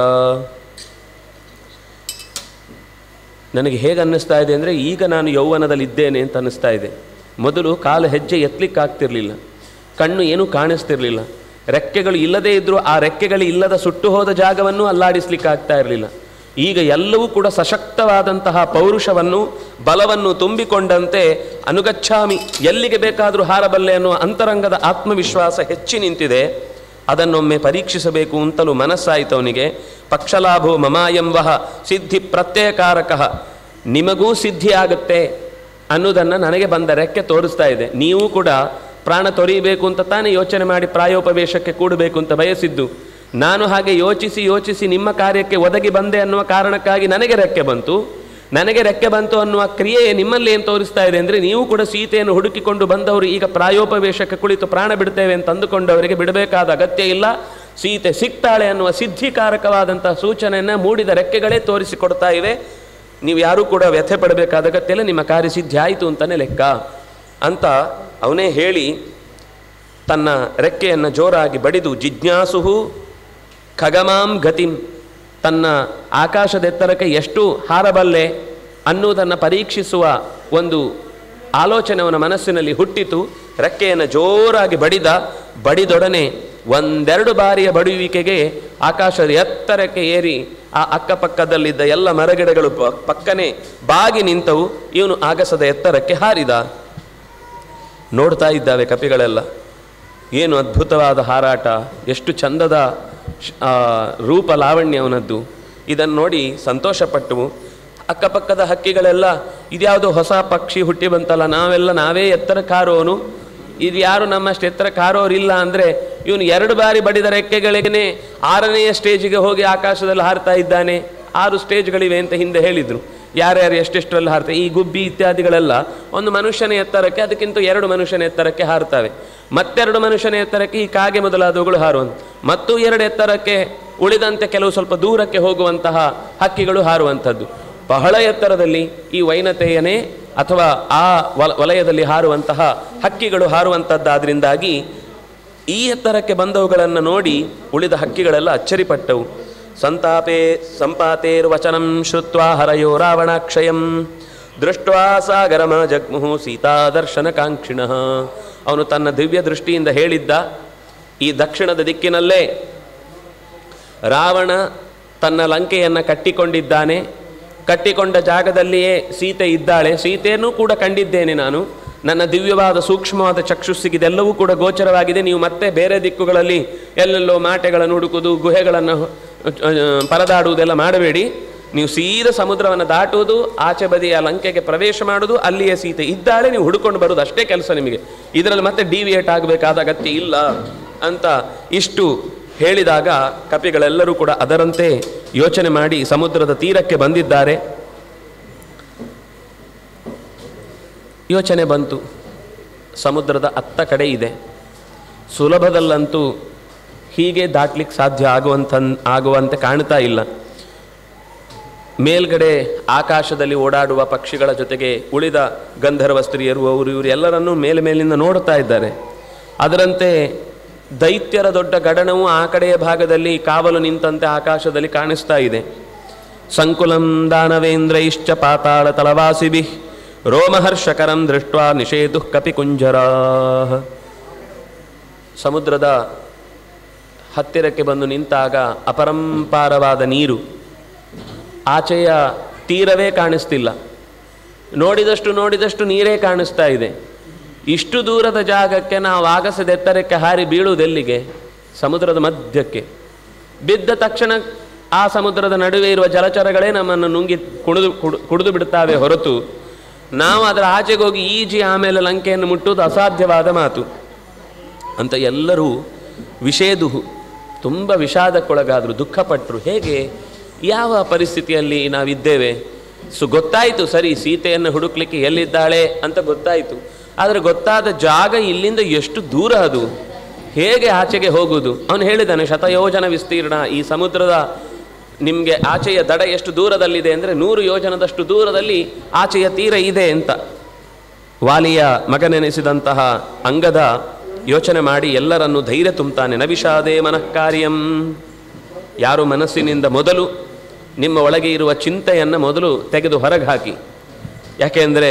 ನನಗೆ ಹೇಗೆ ಅನ್ನಿಸ್ತಾ ಇದೆ ಅಂದರೆ ಈಗ ನಾನು ಯೌವನದಲ್ಲಿದ್ದೇನೆ ಅಂತ ಅನ್ನಿಸ್ತಾ ಇದೆ ಮೊದಲು ಕಾಲು ಹೆಜ್ಜೆ ಎತ್ತಲಿಕ್ಕಾಗ್ತಿರ್ಲಿಲ್ಲ ಕಣ್ಣು ಏನೂ ಕಾಣಿಸ್ತಿರ್ಲಿಲ್ಲ ರೆಕ್ಕೆಗಳು ಇಲ್ಲದೇ ಇದ್ದರೂ ಆ ರೆಕ್ಕೆಗಳು ಇಲ್ಲದ ಸುಟ್ಟು ಹೋದ ಜಾಗವನ್ನು ಅಲ್ಲಾಡಿಸ್ಲಿಕ್ಕೆ ಆಗ್ತಾ ಇರಲಿಲ್ಲ ಈಗ ಎಲ್ಲವೂ ಕೂಡ ಸಶಕ್ತವಾದಂತಹ ಪೌರುಷವನ್ನು ಬಲವನ್ನು ತುಂಬಿಕೊಂಡಂತೆ ಅನುಗಚ್ಛಾಮಿ ಎಲ್ಲಿಗೆ ಬೇಕಾದರೂ ಹಾರಬಲ್ಲೆ ಅನ್ನುವ ಅಂತರಂಗದ ಆತ್ಮವಿಶ್ವಾಸ ಹೆಚ್ಚಿ ನಿಂತಿದೆ ಅದನ್ನೊಮ್ಮೆ ಪರೀಕ್ಷಿಸಬೇಕು ಅಂತಲೂ ಮನಸ್ಸಾಯಿತು ಅವನಿಗೆ ಪಕ್ಷಲಾಭೋ ಮಮಾಯಂವಹ ಸಿದ್ಧಿ ಪ್ರತ್ಯಯಕಾರಕ ನಿಮಗೂ ಸಿದ್ಧಿ ಆಗುತ್ತೆ ಅನ್ನೋದನ್ನು ನನಗೆ ಬಂದ ರೆಕ್ಕೆ ತೋರಿಸ್ತಾ ಇದೆ ನೀವು ಕೂಡ ಪ್ರಾಣ ತೊರೀಬೇಕು ಅಂತ ತಾನೇ ಯೋಚನೆ ಮಾಡಿ ಪ್ರಾಯೋಪವೇಶಕ್ಕೆ ಕೂಡಬೇಕು ಅಂತ ಬಯಸಿದ್ದು ನಾನು ಹಾಗೆ ಯೋಚಿಸಿ ಯೋಚಿಸಿ ನಿಮ್ಮ ಕಾರ್ಯಕ್ಕೆ ಒದಗಿ ಬಂದೆ ಅನ್ನುವ ಕಾರಣಕ್ಕಾಗಿ ನನಗೆ ರೆಕ್ಕೆ ಬಂತು ನನಗೆ ರೆಕ್ಕೆ ಬಂತು ಅನ್ನುವ ಕ್ರಿಯೆ ನಿಮ್ಮಲ್ಲಿ ಏನು ತೋರಿಸ್ತಾ ಇದೆ ಅಂದರೆ ನೀವು ಕೂಡ ಸೀತೆಯನ್ನು ಹುಡುಕಿಕೊಂಡು ಬಂದವರು ಈಗ ಪ್ರಾಯೋಪವೇಶಕ್ಕೆ ಕುಳಿತು ಪ್ರಾಣ ಬಿಡ್ತೇವೆ ಅಂತ ಅಂದುಕೊಂಡವರಿಗೆ ಬಿಡಬೇಕಾದ ಅಗತ್ಯ ಇಲ್ಲ ಸೀತೆ ಸಿಗ್ತಾಳೆ ಅನ್ನುವ ಸಿದ್ಧಿಕಾರಕವಾದಂತಹ ಸೂಚನೆಯನ್ನು ಮೂಡಿದ ರೆಕ್ಕೆಗಳೇ ತೋರಿಸಿಕೊಡ್ತಾ ಇವೆ ನೀವು ಯಾರೂ ಕೂಡ ವ್ಯಥೆ ಪಡಬೇಕಾದ ಅಗತ್ಯ ಇಲ್ಲ ನಿಮ್ಮ ಕಾರ್ಯ ಸಿದ್ಧಿ ಆಯಿತು ಅಂತಲೇ ಲೆಕ್ಕ ಅಂತ ಅವನೇ ಹೇಳಿ ತನ್ನ ರೆಕ್ಕೆಯನ್ನು ಜೋರಾಗಿ ಬಡಿದು ಜಿಜ್ಞಾಸುಹು ಖಗಮಾಂ ಗತಿಂ ತನ್ನ ಆಕಾಶದ ಎತ್ತರಕ್ಕೆ ಎಷ್ಟು ಹಾರಬಲ್ಲೆ ಅನ್ನುವುದನ್ನು ಪರೀಕ್ಷಿಸುವ ಒಂದು ಆಲೋಚನೆ ಅವನ ಮನಸ್ಸಿನಲ್ಲಿ ಹುಟ್ಟಿತು ರೆಕ್ಕೆಯನ್ನು ಜೋರಾಗಿ ಬಡಿದ ಬಡಿದೊಡನೆ ಒಂದೆರಡು ಬಾರಿಯ ಬಡಿಯುವಿಕೆಗೆ ಆಕಾಶದ ಎತ್ತರಕ್ಕೆ ಏರಿ ಆ ಅಕ್ಕಪಕ್ಕದಲ್ಲಿದ್ದ ಎಲ್ಲ ಮರಗಿಡಗಳು ಪ- ಪಕ್ಕನೆ ಬಾಗಿ ನಿಂತವು ಇವನು ಆಗಸದ ಎತ್ತರಕ್ಕೆ ಹಾರಿದ ನೋಡ್ತಾ ಇದ್ದಾವೆ ಕಪಿಗಳೆಲ್ಲ ಏನು ಅದ್ಭುತವಾದ ಹಾರಾಟ ಎಷ್ಟು ಚಂದದ ಶ್- ಆ, ರೂಪ ಲಾವಣ್ಯ ಅವನದ್ದು ಇದನ್ನು ನೋಡಿ ಸಂತೋಷಪಟ್ಟು ಅಕ್ಕಪಕ್ಕದ ಹಕ್ಕಿಗಳೆಲ್ಲ ಇದ್ಯಾವುದೋ ಹೊಸ ಪಕ್ಷಿ ಹುಟ್ಟಿ ಬಂತಲ್ಲ ನಾವೆಲ್ಲ ನಾವೇ ಎತ್ತರ ಕಾರೋನು ಇದು ಯಾರು ನಮ್ಮಷ್ಟು ಎತ್ತರ ಕಾರೋರಿಲ್ಲ ಅಂದರೆ ಇವನು ಎರಡು ಬಾರಿ ಬಡಿದ ರೆಕ್ಕೆಗಳಿಗೇ ಆರನೆಯ ಸ್ಟೇಜಿಗೆ ಹೋಗಿ ಆಕಾಶದಲ್ಲಿ ಹಾರ್ತಾ ಇದ್ದಾನೆ ಆರು ಸ್ಟೇಜ್ಗಳಿವೆ ಅಂತ ಹಿಂದೆ ಹೇಳಿದರು ಯಾರ್ಯಾರು ಎಷ್ಟೆಷ್ಟರಲ್ಲಿ ಹಾರ್ತಾರೆ ಈ ಗುಬ್ಬಿ ಇತ್ಯಾದಿಗಳೆಲ್ಲ ಒಂದು ಮನುಷ್ಯನ ಎತ್ತರಕ್ಕೆ ಅದಕ್ಕಿಂತ ಎರಡು ಮನುಷ್ಯನ ಎತ್ತರಕ್ಕೆ ಹಾರ್ತವೆ ಮತ್ತೆರಡು ಮನುಷ್ಯನ ಎತ್ತರಕ್ಕೆ ಈ ಕಾಗೆ ಮೊದಲಾದವುಗಳು ಹಾರುವಂತ ಮತ್ತು ಎರಡು ಎತ್ತರಕ್ಕೆ ಉಳಿದಂತೆ ಕೆಲವು ಸ್ವಲ್ಪ ದೂರಕ್ಕೆ ಹೋಗುವಂತಹ ಹಕ್ಕಿಗಳು ಹಾರುವಂಥದ್ದು ಬಹಳ ಎತ್ತರದಲ್ಲಿ ಈ ವೈನತೆಯನೇ ಅಥವಾ ಆ ವಲ ವಲಯದಲ್ಲಿ ಹಾರುವಂತಹ ಹಕ್ಕಿಗಳು ಹಾರುವಂಥದ್ದಾದ್ರಿಂದಾಗಿ ಈ ಎತ್ತರಕ್ಕೆ ಬಂದವುಗಳನ್ನು ನೋಡಿ ಉಳಿದ ಹಕ್ಕಿಗಳೆಲ್ಲ ಅಚ್ಚರಿಪಟ್ಟವು ಸಂತಾಪೇ ಸಂಪಾತೇರ್ವಚನಂ ಶ್ರುತ್ವಾ ಹರಯೋ ರಾವಣಾಕ್ಷಯಂ ದೃಷ್ಟ್ವಾ ಸಾಗರಮ ಜಗ್ಮುಹು ಸೀತಾದರ್ಶನ ಕಾಂಕ್ಷಿಣಃ ಅವನು ತನ್ನ ದಿವ್ಯ ದೃಷ್ಟಿಯಿಂದ ಹೇಳಿದ್ದ ಈ ದಕ್ಷಿಣದ ದಿಕ್ಕಿನಲ್ಲೇ ರಾವಣ ತನ್ನ ಲಂಕೆಯನ್ನು ಕಟ್ಟಿಕೊಂಡಿದ್ದಾನೆ ಕಟ್ಟಿಕೊಂಡ ಜಾಗದಲ್ಲಿಯೇ ಸೀತೆ ಇದ್ದಾಳೆ ಸೀತೆಯನ್ನು ಕೂಡ ಕಂಡಿದ್ದೇನೆ ನಾನು ನನ್ನ ದಿವ್ಯವಾದ ಸೂಕ್ಷ್ಮವಾದ ಚಕ್ಷುಸ್ಸಿಗೆ ಇದೆಲ್ಲವೂ ಕೂಡ ಗೋಚರವಾಗಿದೆ ನೀವು ಮತ್ತೆ ಬೇರೆ ದಿಕ್ಕುಗಳಲ್ಲಿ ಎಲ್ಲೆಲ್ಲೋ ಮಾಟೆಗಳನ್ನು ಹುಡುಕುವುದು ಗುಹೆಗಳನ್ನು ಅಹ್, ಪರದಾಡುವುದೆಲ್ಲ ಮಾಡಬೇಡಿ ನೀವು ಸೀದಾ ಸಮುದ್ರವನ್ನು ದಾಟುವುದು ಆಚೆ ಬದಿಯ ಲಂಕೆಗೆ ಪ್ರವೇಶ ಮಾಡುವುದು ಅಲ್ಲಿಯೇ ಸೀತೆ ಇದ್ದಾಳೆ ನೀವು ಹುಡುಕೊಂಡು ಬರುವುದು ಅಷ್ಟೇ ಕೆಲಸ ನಿಮಗೆ ಇದರಲ್ಲಿ ಮತ್ತೆ ಡಿವಿಯೇಟ್ ಆಗಬೇಕಾದ ಅಗತ್ಯ ಇಲ್ಲ ಅಂತ ಇಷ್ಟು ಹೇಳಿದಾಗ ಕಪಿಗಳೆಲ್ಲರೂ ಕೂಡ ಅದರಂತೆ ಯೋಚನೆ ಮಾಡಿ ಸಮುದ್ರದ ತೀರಕ್ಕೆ ಬಂದಿದ್ದಾರೆ ಯೋಚನೆ ಬಂತು ಸಮುದ್ರದ ಅತ್ತ ಕಡೆ ಇದೆ ಸುಲಭದಲ್ಲಂತೂ ಹೀಗೆ ದಾಟ್ಲಿಕ್ಕೆ ಸಾಧ್ಯ ಆಗುವಂತ ಆಗುವಂತೆ ಕಾಣ್ತಾ ಇಲ್ಲ ಮೇಲ್ಗಡೆ ಆಕಾಶದಲ್ಲಿ ಓಡಾಡುವ ಪಕ್ಷಿಗಳ ಜೊತೆಗೆ ಉಳಿದ ಗಂಧರ್ವ ಸ್ತ್ರೀಯರು ಅವರು ಇವರು ಎಲ್ಲರನ್ನೂ ಮೇಲೆ ಮೇಲಿಂದ ನೋಡ್ತಾ ಇದ್ದಾರೆ ಅದರಂತೆ ದೈತ್ಯರ ದೊಡ್ಡ ಗಡಣವು ಆ ಕಡೆಯ ಭಾಗದಲ್ಲಿ ಕಾವಲು ನಿಂತಂತೆ ಆಕಾಶದಲ್ಲಿ ಕಾಣಿಸ್ತಾ ಇದೆ ಸಂಕುಲಂ ದಾನವೇಂದ್ರೈಶ್ಚ ಪಾತಾಳ ತಲವಾಸಿಭಿ ರೋಮಹರ್ಷಕರಂ ದೃಷ್ಟ ನಿಷೇಧು ಕಪಿಕುಂಜರಾ ಸಮುದ್ರದ ಹತ್ತಿರಕ್ಕೆ ಬಂದು ನಿಂತಾಗ ಅಪರಂಪಾರವಾದ ನೀರು ಆಚೆಯ ತೀರವೇ ಕಾಣಿಸ್ತಿಲ್ಲ ನೋಡಿದಷ್ಟು ನೋಡಿದಷ್ಟು ನೀರೇ ಕಾಣಿಸ್ತಾ ಇದೆ ಇಷ್ಟು ದೂರದ ಜಾಗಕ್ಕೆ ನಾವು ಆಗಸದ ಎತ್ತರಕ್ಕೆ ಹಾರಿ ಬೀಳುವುದೆಲ್ಲಿಗೆ ಸಮುದ್ರದ ಮಧ್ಯಕ್ಕೆ ಬಿದ್ದ ತಕ್ಷಣ ಆ ಸಮುದ್ರದ ನಡುವೆ ಇರುವ ಜಲಚರಗಳೇ ನಮ್ಮನ್ನು ನುಂಗಿ ಕುಣಿದು ಕುಡು ಕುಡಿದು ಬಿಡ್ತಾವೆ ಹೊರತು ನಾವು ಅದರ ಆಚೆಗೆ ಹೋಗಿ ಈಜಿ ಆಮೇಲೆ ಲಂಕೆಯನ್ನು ಮುಟ್ಟುವುದು ಅಸಾಧ್ಯವಾದ ಮಾತು ಅಂತ ಎಲ್ಲರೂ ವಿಷೇದುಹು ತುಂಬ ವಿಷಾದಕ್ಕೊಳಗಾದರು ದುಃಖಪಟ್ಟರು ಹೇಗೆ ಯಾವ ಪರಿಸ್ಥಿತಿಯಲ್ಲಿ ನಾವಿದ್ದೇವೆ ಸೊ ಗೊತ್ತಾಯಿತು ಸರಿ ಸೀತೆಯನ್ನು ಹುಡುಕ್ಲಿಕ್ಕೆ ಎಲ್ಲಿದ್ದಾಳೆ ಅಂತ ಗೊತ್ತಾಯಿತು ಆದರೆ ಗೊತ್ತಾದ ಜಾಗ ಇಲ್ಲಿಂದ ಎಷ್ಟು ದೂರ ಅದು ಹೇಗೆ ಆಚೆಗೆ ಹೋಗುವುದು ಅವನು ಹೇಳಿದ್ದಾನೆ ಶತಯೋಜನ ವಿಸ್ತೀರ್ಣ ಈ ಸಮುದ್ರದ ನಿಮಗೆ ಆಚೆಯ ದಡ ಎಷ್ಟು ದೂರದಲ್ಲಿದೆ ಅಂದರೆ ನೂರು ಯೋಜನದಷ್ಟು ದೂರದಲ್ಲಿ ಆಚೆಯ ತೀರ ಇದೆ ಅಂತ ವಾಲಿಯ ಮಗನೆನಿಸಿದಂತಹ ಅಂಗದ ಯೋಚನೆ ಮಾಡಿ ಎಲ್ಲರನ್ನು ಧೈರ್ಯ ತುಂಬುತ್ತಾನೆ ನವಿಷಾದೇ ಮನಃ ಕಾರ್ಯಂ ಯಾರು ಮನಸ್ಸಿನಿಂದ ಮೊದಲು ನಿಮ್ಮ ಒಳಗೆ ಇರುವ ಚಿಂತೆಯನ್ನು ಮೊದಲು ತೆಗೆದು ಹೊರಗೆ ಹಾಕಿ ಯಾಕೆಂದರೆ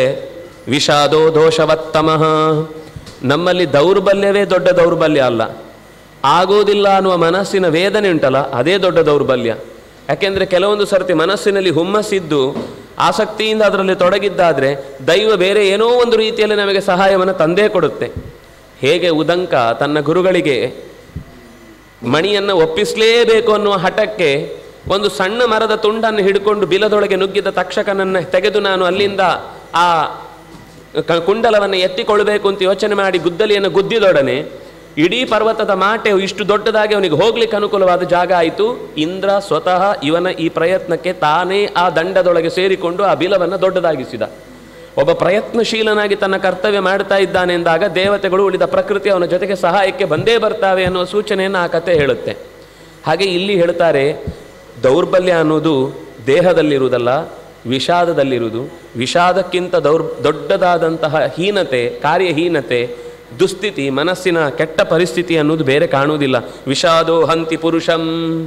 ವಿಷಾದೋ ದೋಷವತ್ತಮಃ ನಮ್ಮಲ್ಲಿ ದೌರ್ಬಲ್ಯವೇ ದೊಡ್ಡ ದೌರ್ಬಲ್ಯ ಅಲ್ಲ ಆಗೋದಿಲ್ಲ ಅನ್ನುವ ಮನಸ್ಸಿನ ವೇದನೆ ಉಂಟಲ್ಲ ಅದೇ ದೊಡ್ಡ ದೌರ್ಬಲ್ಯ ಯಾಕೆಂದರೆ ಕೆಲವೊಂದು ಸರ್ತಿ ಮನಸ್ಸಿನಲ್ಲಿ ಹುಮ್ಮಸ್ಸಿದ್ದು ಆಸಕ್ತಿಯಿಂದ ಅದರಲ್ಲಿ ತೊಡಗಿದ್ದಾದರೆ ದೈವ ಬೇರೆ ಏನೋ ಒಂದು ರೀತಿಯಲ್ಲಿ ನಮಗೆ ಸಹಾಯವನ್ನು ತಂದೇ ಕೊಡುತ್ತೆ ಹೇಗೆ ಉದಂಕ ತನ್ನ ಗುರುಗಳಿಗೆ ಮಣಿಯನ್ನು ಒಪ್ಪಿಸಲೇಬೇಕು ಅನ್ನುವ ಹಠಕ್ಕೆ ಒಂದು ಸಣ್ಣ ಮರದ ತುಂಡನ್ನು ಹಿಡ್ಕೊಂಡು ಬಿಲದೊಳಗೆ ನುಗ್ಗಿದ ತಕ್ಷಕನನ್ನು ತೆಗೆದು ನಾನು ಅಲ್ಲಿಂದ ಆ ಕ- ಕುಂಡಲವನ್ನು ಎತ್ತಿಕೊಳ್ಬೇಕು ಅಂತ ಯೋಚನೆ ಮಾಡಿ ಗುದ್ದಲಿಯನ್ನು ಗುದ್ದಿದೊಡನೆ ಇಡೀ ಪರ್ವತದ ಮಾಟೆ ಇಷ್ಟು ದೊಡ್ಡದಾಗಿ ಅವನಿಗೆ ಹೋಗ್ಲಿಕ್ಕೆ ಅನುಕೂಲವಾದ ಜಾಗ ಆಯಿತು ಇಂದ್ರ ಸ್ವತಃ ಇವನ ಈ ಪ್ರಯತ್ನಕ್ಕೆ ತಾನೇ ಆ ದಂಡದೊಳಗೆ ಸೇರಿಕೊಂಡು ಆ ಬಿಲವನ್ನು ದೊಡ್ಡದಾಗಿಸಿದ ಒಬ್ಬ ಪ್ರಯತ್ನಶೀಲನಾಗಿ ತನ್ನ ಕರ್ತವ್ಯ ಮಾಡ್ತಾ ಇದ್ದಾನೆ ಎಂದಾಗ ದೇವತೆಗಳು ಉಳಿದ ಪ್ರಕೃತಿ ಅವನ ಜೊತೆಗೆ ಸಹಾಯಕ್ಕೆ ಬಂದೇ ಬರ್ತಾವೆ ಅನ್ನುವ ಸೂಚನೆಯನ್ನು ಆ ಕತೆ ಹೇಳುತ್ತೆ ಹಾಗೆ ಇಲ್ಲಿ ಹೇಳ್ತಾರೆ ದೌರ್ಬಲ್ಯ ಅನ್ನೋದು ದೇಹದಲ್ಲಿರುವುದಲ್ಲ ವಿಷಾದದಲ್ಲಿರುವುದು ವಿಷಾದಕ್ಕಿಂತ ದೌರ್ ದೊಡ್ಡದಾದಂತಹ ಹೀನತೆ ಕಾರ್ಯಹೀನತೆ ದುಸ್ಥಿತಿ ಮನಸ್ಸಿನ ಕೆಟ್ಟ ಪರಿಸ್ಥಿತಿ ಅನ್ನೋದು ಬೇರೆ ಕಾಣುವುದಿಲ್ಲ ವಿಷಾದೋ ಹಂತಿ ಪುರುಷಂ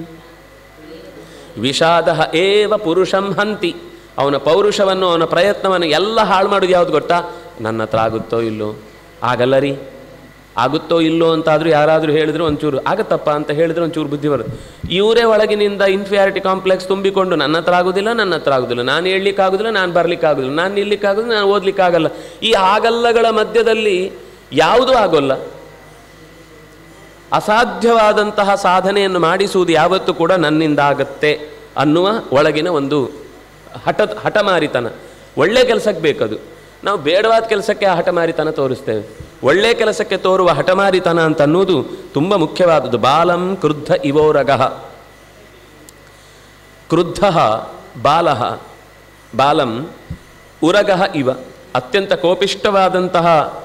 ವಿಷಾದ ಏವ ಪುರುಷಂ ಹಂತಿ ಅವನ ಪೌರುಷವನ್ನು ಅವನ ಪ್ರಯತ್ನವನ್ನು ಎಲ್ಲ ಹಾಳು ಮಾಡೋದು ಯಾವುದು ಗೊತ್ತಾ ನನ್ನ ಹತ್ರ ಆಗುತ್ತೋ ಇಲ್ಲೋ ಆಗಲ್ಲ ರೀ ಆಗುತ್ತೋ ಇಲ್ಲೋ ಅಂತಾದರೂ ಯಾರಾದರೂ ಹೇಳಿದ್ರು ಒಂಚೂರು ಆಗತ್ತಪ್ಪ ಅಂತ ಹೇಳಿದ್ರೆ ಒಂಚೂರು ಬುದ್ಧಿ ಬರುತ್ತೆ ಇವರೇ ಒಳಗಿನಿಂದ ಇನ್ಫಿಯಾರಿಟಿ ಕಾಂಪ್ಲೆಕ್ಸ್ ತುಂಬಿಕೊಂಡು ನನ್ನ ಹತ್ರ ಆಗೋದಿಲ್ಲ ನನ್ನ ಹತ್ರ ಆಗೋದಿಲ್ಲ ನಾನು ಹೇಳಲಿಕ್ಕಾಗೋದಿಲ್ಲ ನಾನು ಬರಲಿಕ್ಕಾಗೋದಿಲ್ಲ ನಾನು ನಿಲ್ಲಿಕ್ಕಾಗೋದಿಲ್ಲ ನಾನು ಓದಲಿಕ್ಕಾಗಲ್ಲ ಈ ಆಗಲ್ಲಗಳ ಮಧ್ಯದಲ್ಲಿ ಯಾವುದೂ ಆಗೋಲ್ಲ ಅಸಾಧ್ಯವಾದಂತಹ ಸಾಧನೆಯನ್ನು ಮಾಡಿಸುವುದು ಯಾವತ್ತೂ ಕೂಡ ನನ್ನಿಂದ ಆಗತ್ತೆ ಅನ್ನುವ ಒಳಗಿನ ಒಂದು ಹಠ ಹಠಮಾರಿತನ ಒಳ್ಳೆ ಕೆಲಸಕ್ಕೆ ಬೇಕದು ನಾವು ಬೇಡವಾದ ಕೆಲಸಕ್ಕೆ ಆ ಹಠಮಾರಿತನ ತೋರಿಸ್ತೇವೆ ಒಳ್ಳೆ ಕೆಲಸಕ್ಕೆ ತೋರುವ ಹಠಮಾರಿತನ ಅಂತ ಅನ್ನೋದು ತುಂಬ ಮುಖ್ಯವಾದದ್ದು ಬಾಲಂ ಕ್ರುದ್ಧ ಇವೋರಗಃ ಕ್ರುದ್ಧ ಬಾಲ ಬಾಲಂ ಉರಗಃ ಇವ ಅತ್ಯಂತ ಕೋಪಿಷ್ಟವಾದಂತಹ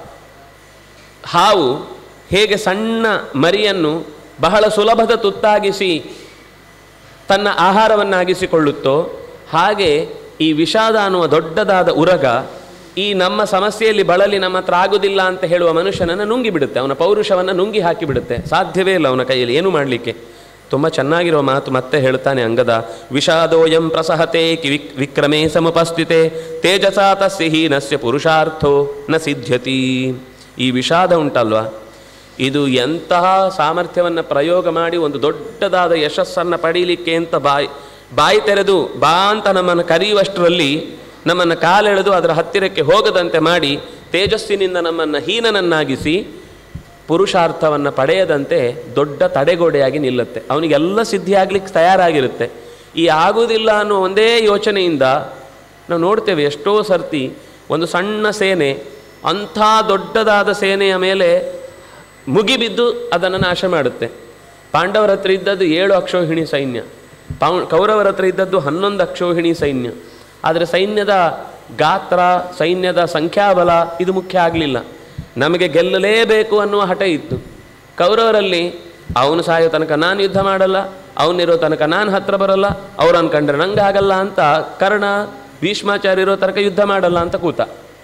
ಹಾವು ಹೇಗೆ ಸಣ್ಣ ಮರಿಯನ್ನು ಬಹಳ ಸುಲಭದ ತುತ್ತಾಗಿಸಿ ತನ್ನ ಆಹಾರವನ್ನಾಗಿಸಿಕೊಳ್ಳುತ್ತೋ ಹಾಗೆ ಈ ವಿಷಾದ ಅನ್ನುವ ದೊಡ್ಡದಾದ ಉರಗ ಈ ನಮ್ಮ ಸಮಸ್ಯೆಯಲ್ಲಿ ಬಳಲಿ ನಮ್ಮ ಹತ್ರ ಆಗುದಿಲ್ಲ ಅಂತ ಹೇಳುವ ಮನುಷ್ಯನನ್ನು ನುಂಗಿ ಬಿಡುತ್ತೆ ಅವನ ಪೌರುಷವನ್ನು ನುಂಗಿ ಹಾಕಿಬಿಡುತ್ತೆ ಸಾಧ್ಯವೇ ಇಲ್ಲ ಅವನ ಕೈಯಲ್ಲಿ ಏನು ಮಾಡಲಿಕ್ಕೆ ತುಂಬ ಚೆನ್ನಾಗಿರೋ ಮಾತು ಮತ್ತೆ ಹೇಳ್ತಾನೆ ಅಂಗದ ವಿಷಾದೋಯಂ ಪ್ರಸಹತೆ ಕಿ ವಿಕ್ ವಿಕ್ರಮೇ ಸಮುಪಸ್ಥಿತೆ ತೇಜಸಾ ತಸ್ಯ ಹೀನಸ್ಯ ಪುರುಷಾರ್ಥೋ ನ ಸಿದ್ಧ್ಯತಿ ಈ ವಿಷಾದ ಉಂಟಲ್ವಾ ಇದು ಎಂತಹ ಸಾಮರ್ಥ್ಯವನ್ನು ಪ್ರಯೋಗ ಮಾಡಿ ಒಂದು ದೊಡ್ಡದಾದ ಯಶಸ್ಸನ್ನು ಪಡೀಲಿಕ್ಕೆ ಅಂತ ಬಾಯಿ ಬಾಯಿ ತೆರೆದು ಬಾ ಅಂತ ನಮ್ಮನ್ನು ಕರೆಯುವಷ್ಟರಲ್ಲಿ ನಮ್ಮನ್ನು ಕಾಲೆಳೆದು ಅದರ ಹತ್ತಿರಕ್ಕೆ ಹೋಗದಂತೆ ಮಾಡಿ ತೇಜಸ್ಸಿನಿಂದ ನಮ್ಮನ್ನು ಹೀನನನ್ನಾಗಿಸಿ ಪುರುಷಾರ್ಥವನ್ನು ಪಡೆಯದಂತೆ ದೊಡ್ಡ ತಡೆಗೋಡೆಯಾಗಿ ನಿಲ್ಲುತ್ತೆ ಅವನಿಗೆಲ್ಲ ಸಿದ್ಧಿ ಆಗ್ಲಿಕ್ಕೆ ತಯಾರಾಗಿರುತ್ತೆ ಈ ಆಗುವುದಿಲ್ಲ ಅನ್ನೋ ಒಂದೇ ಯೋಚನೆಯಿಂದ ನಾವು ನೋಡ್ತೇವೆ ಎಷ್ಟೋ ಸರ್ತಿ ಒಂದು ಸಣ್ಣ ಸೇನೆ ಅಂಥ ದೊಡ್ಡದಾದ ಸೇನೆಯ ಮೇಲೆ ಮುಗಿಬಿದ್ದು ಅದನ್ನು ನಾಶ ಮಾಡುತ್ತೆ ಪಾಂಡವರ ಹತ್ರ ಇದ್ದದ್ದು ಏಳು ಅಕ್ಷೋಹಿಣಿ ಸೈನ್ಯ ಪೌ ಕೌರವರ ಹತ್ರ ಇದ್ದದ್ದು ಹನ್ನೊಂದು ಅಕ್ಷೋಹಿಣಿ ಸೈನ್ಯ ಆದರೆ ಸೈನ್ಯದ ಗಾತ್ರ ಸೈನ್ಯದ ಸಂಖ್ಯಾಬಲ ಇದು ಮುಖ್ಯ ಆಗಲಿಲ್ಲ ನಮಗೆ ಗೆಲ್ಲಲೇಬೇಕು ಅನ್ನುವ ಹಠ ಇತ್ತು ಕೌರವರಲ್ಲಿ ಅವನು ಸಾಯೋ ತನಕ ನಾನು ಯುದ್ಧ ಮಾಡಲ್ಲ ಅವನಿರೋ ತನಕ ನಾನು ಹತ್ರ ಬರಲ್ಲ ಅವ್ರು ಅನ್ಕೊಂಡ್ರೆ ನಂಗೆ ಆಗಲ್ಲ ಅಂತ ಕರ್ಣ ಭೀಷ್ಮಾಚಾರ್ಯ ಇರೋ ತನಕ ಯುದ್ಧ ಮಾಡಲ್ಲ ಅಂತ ಕೂತ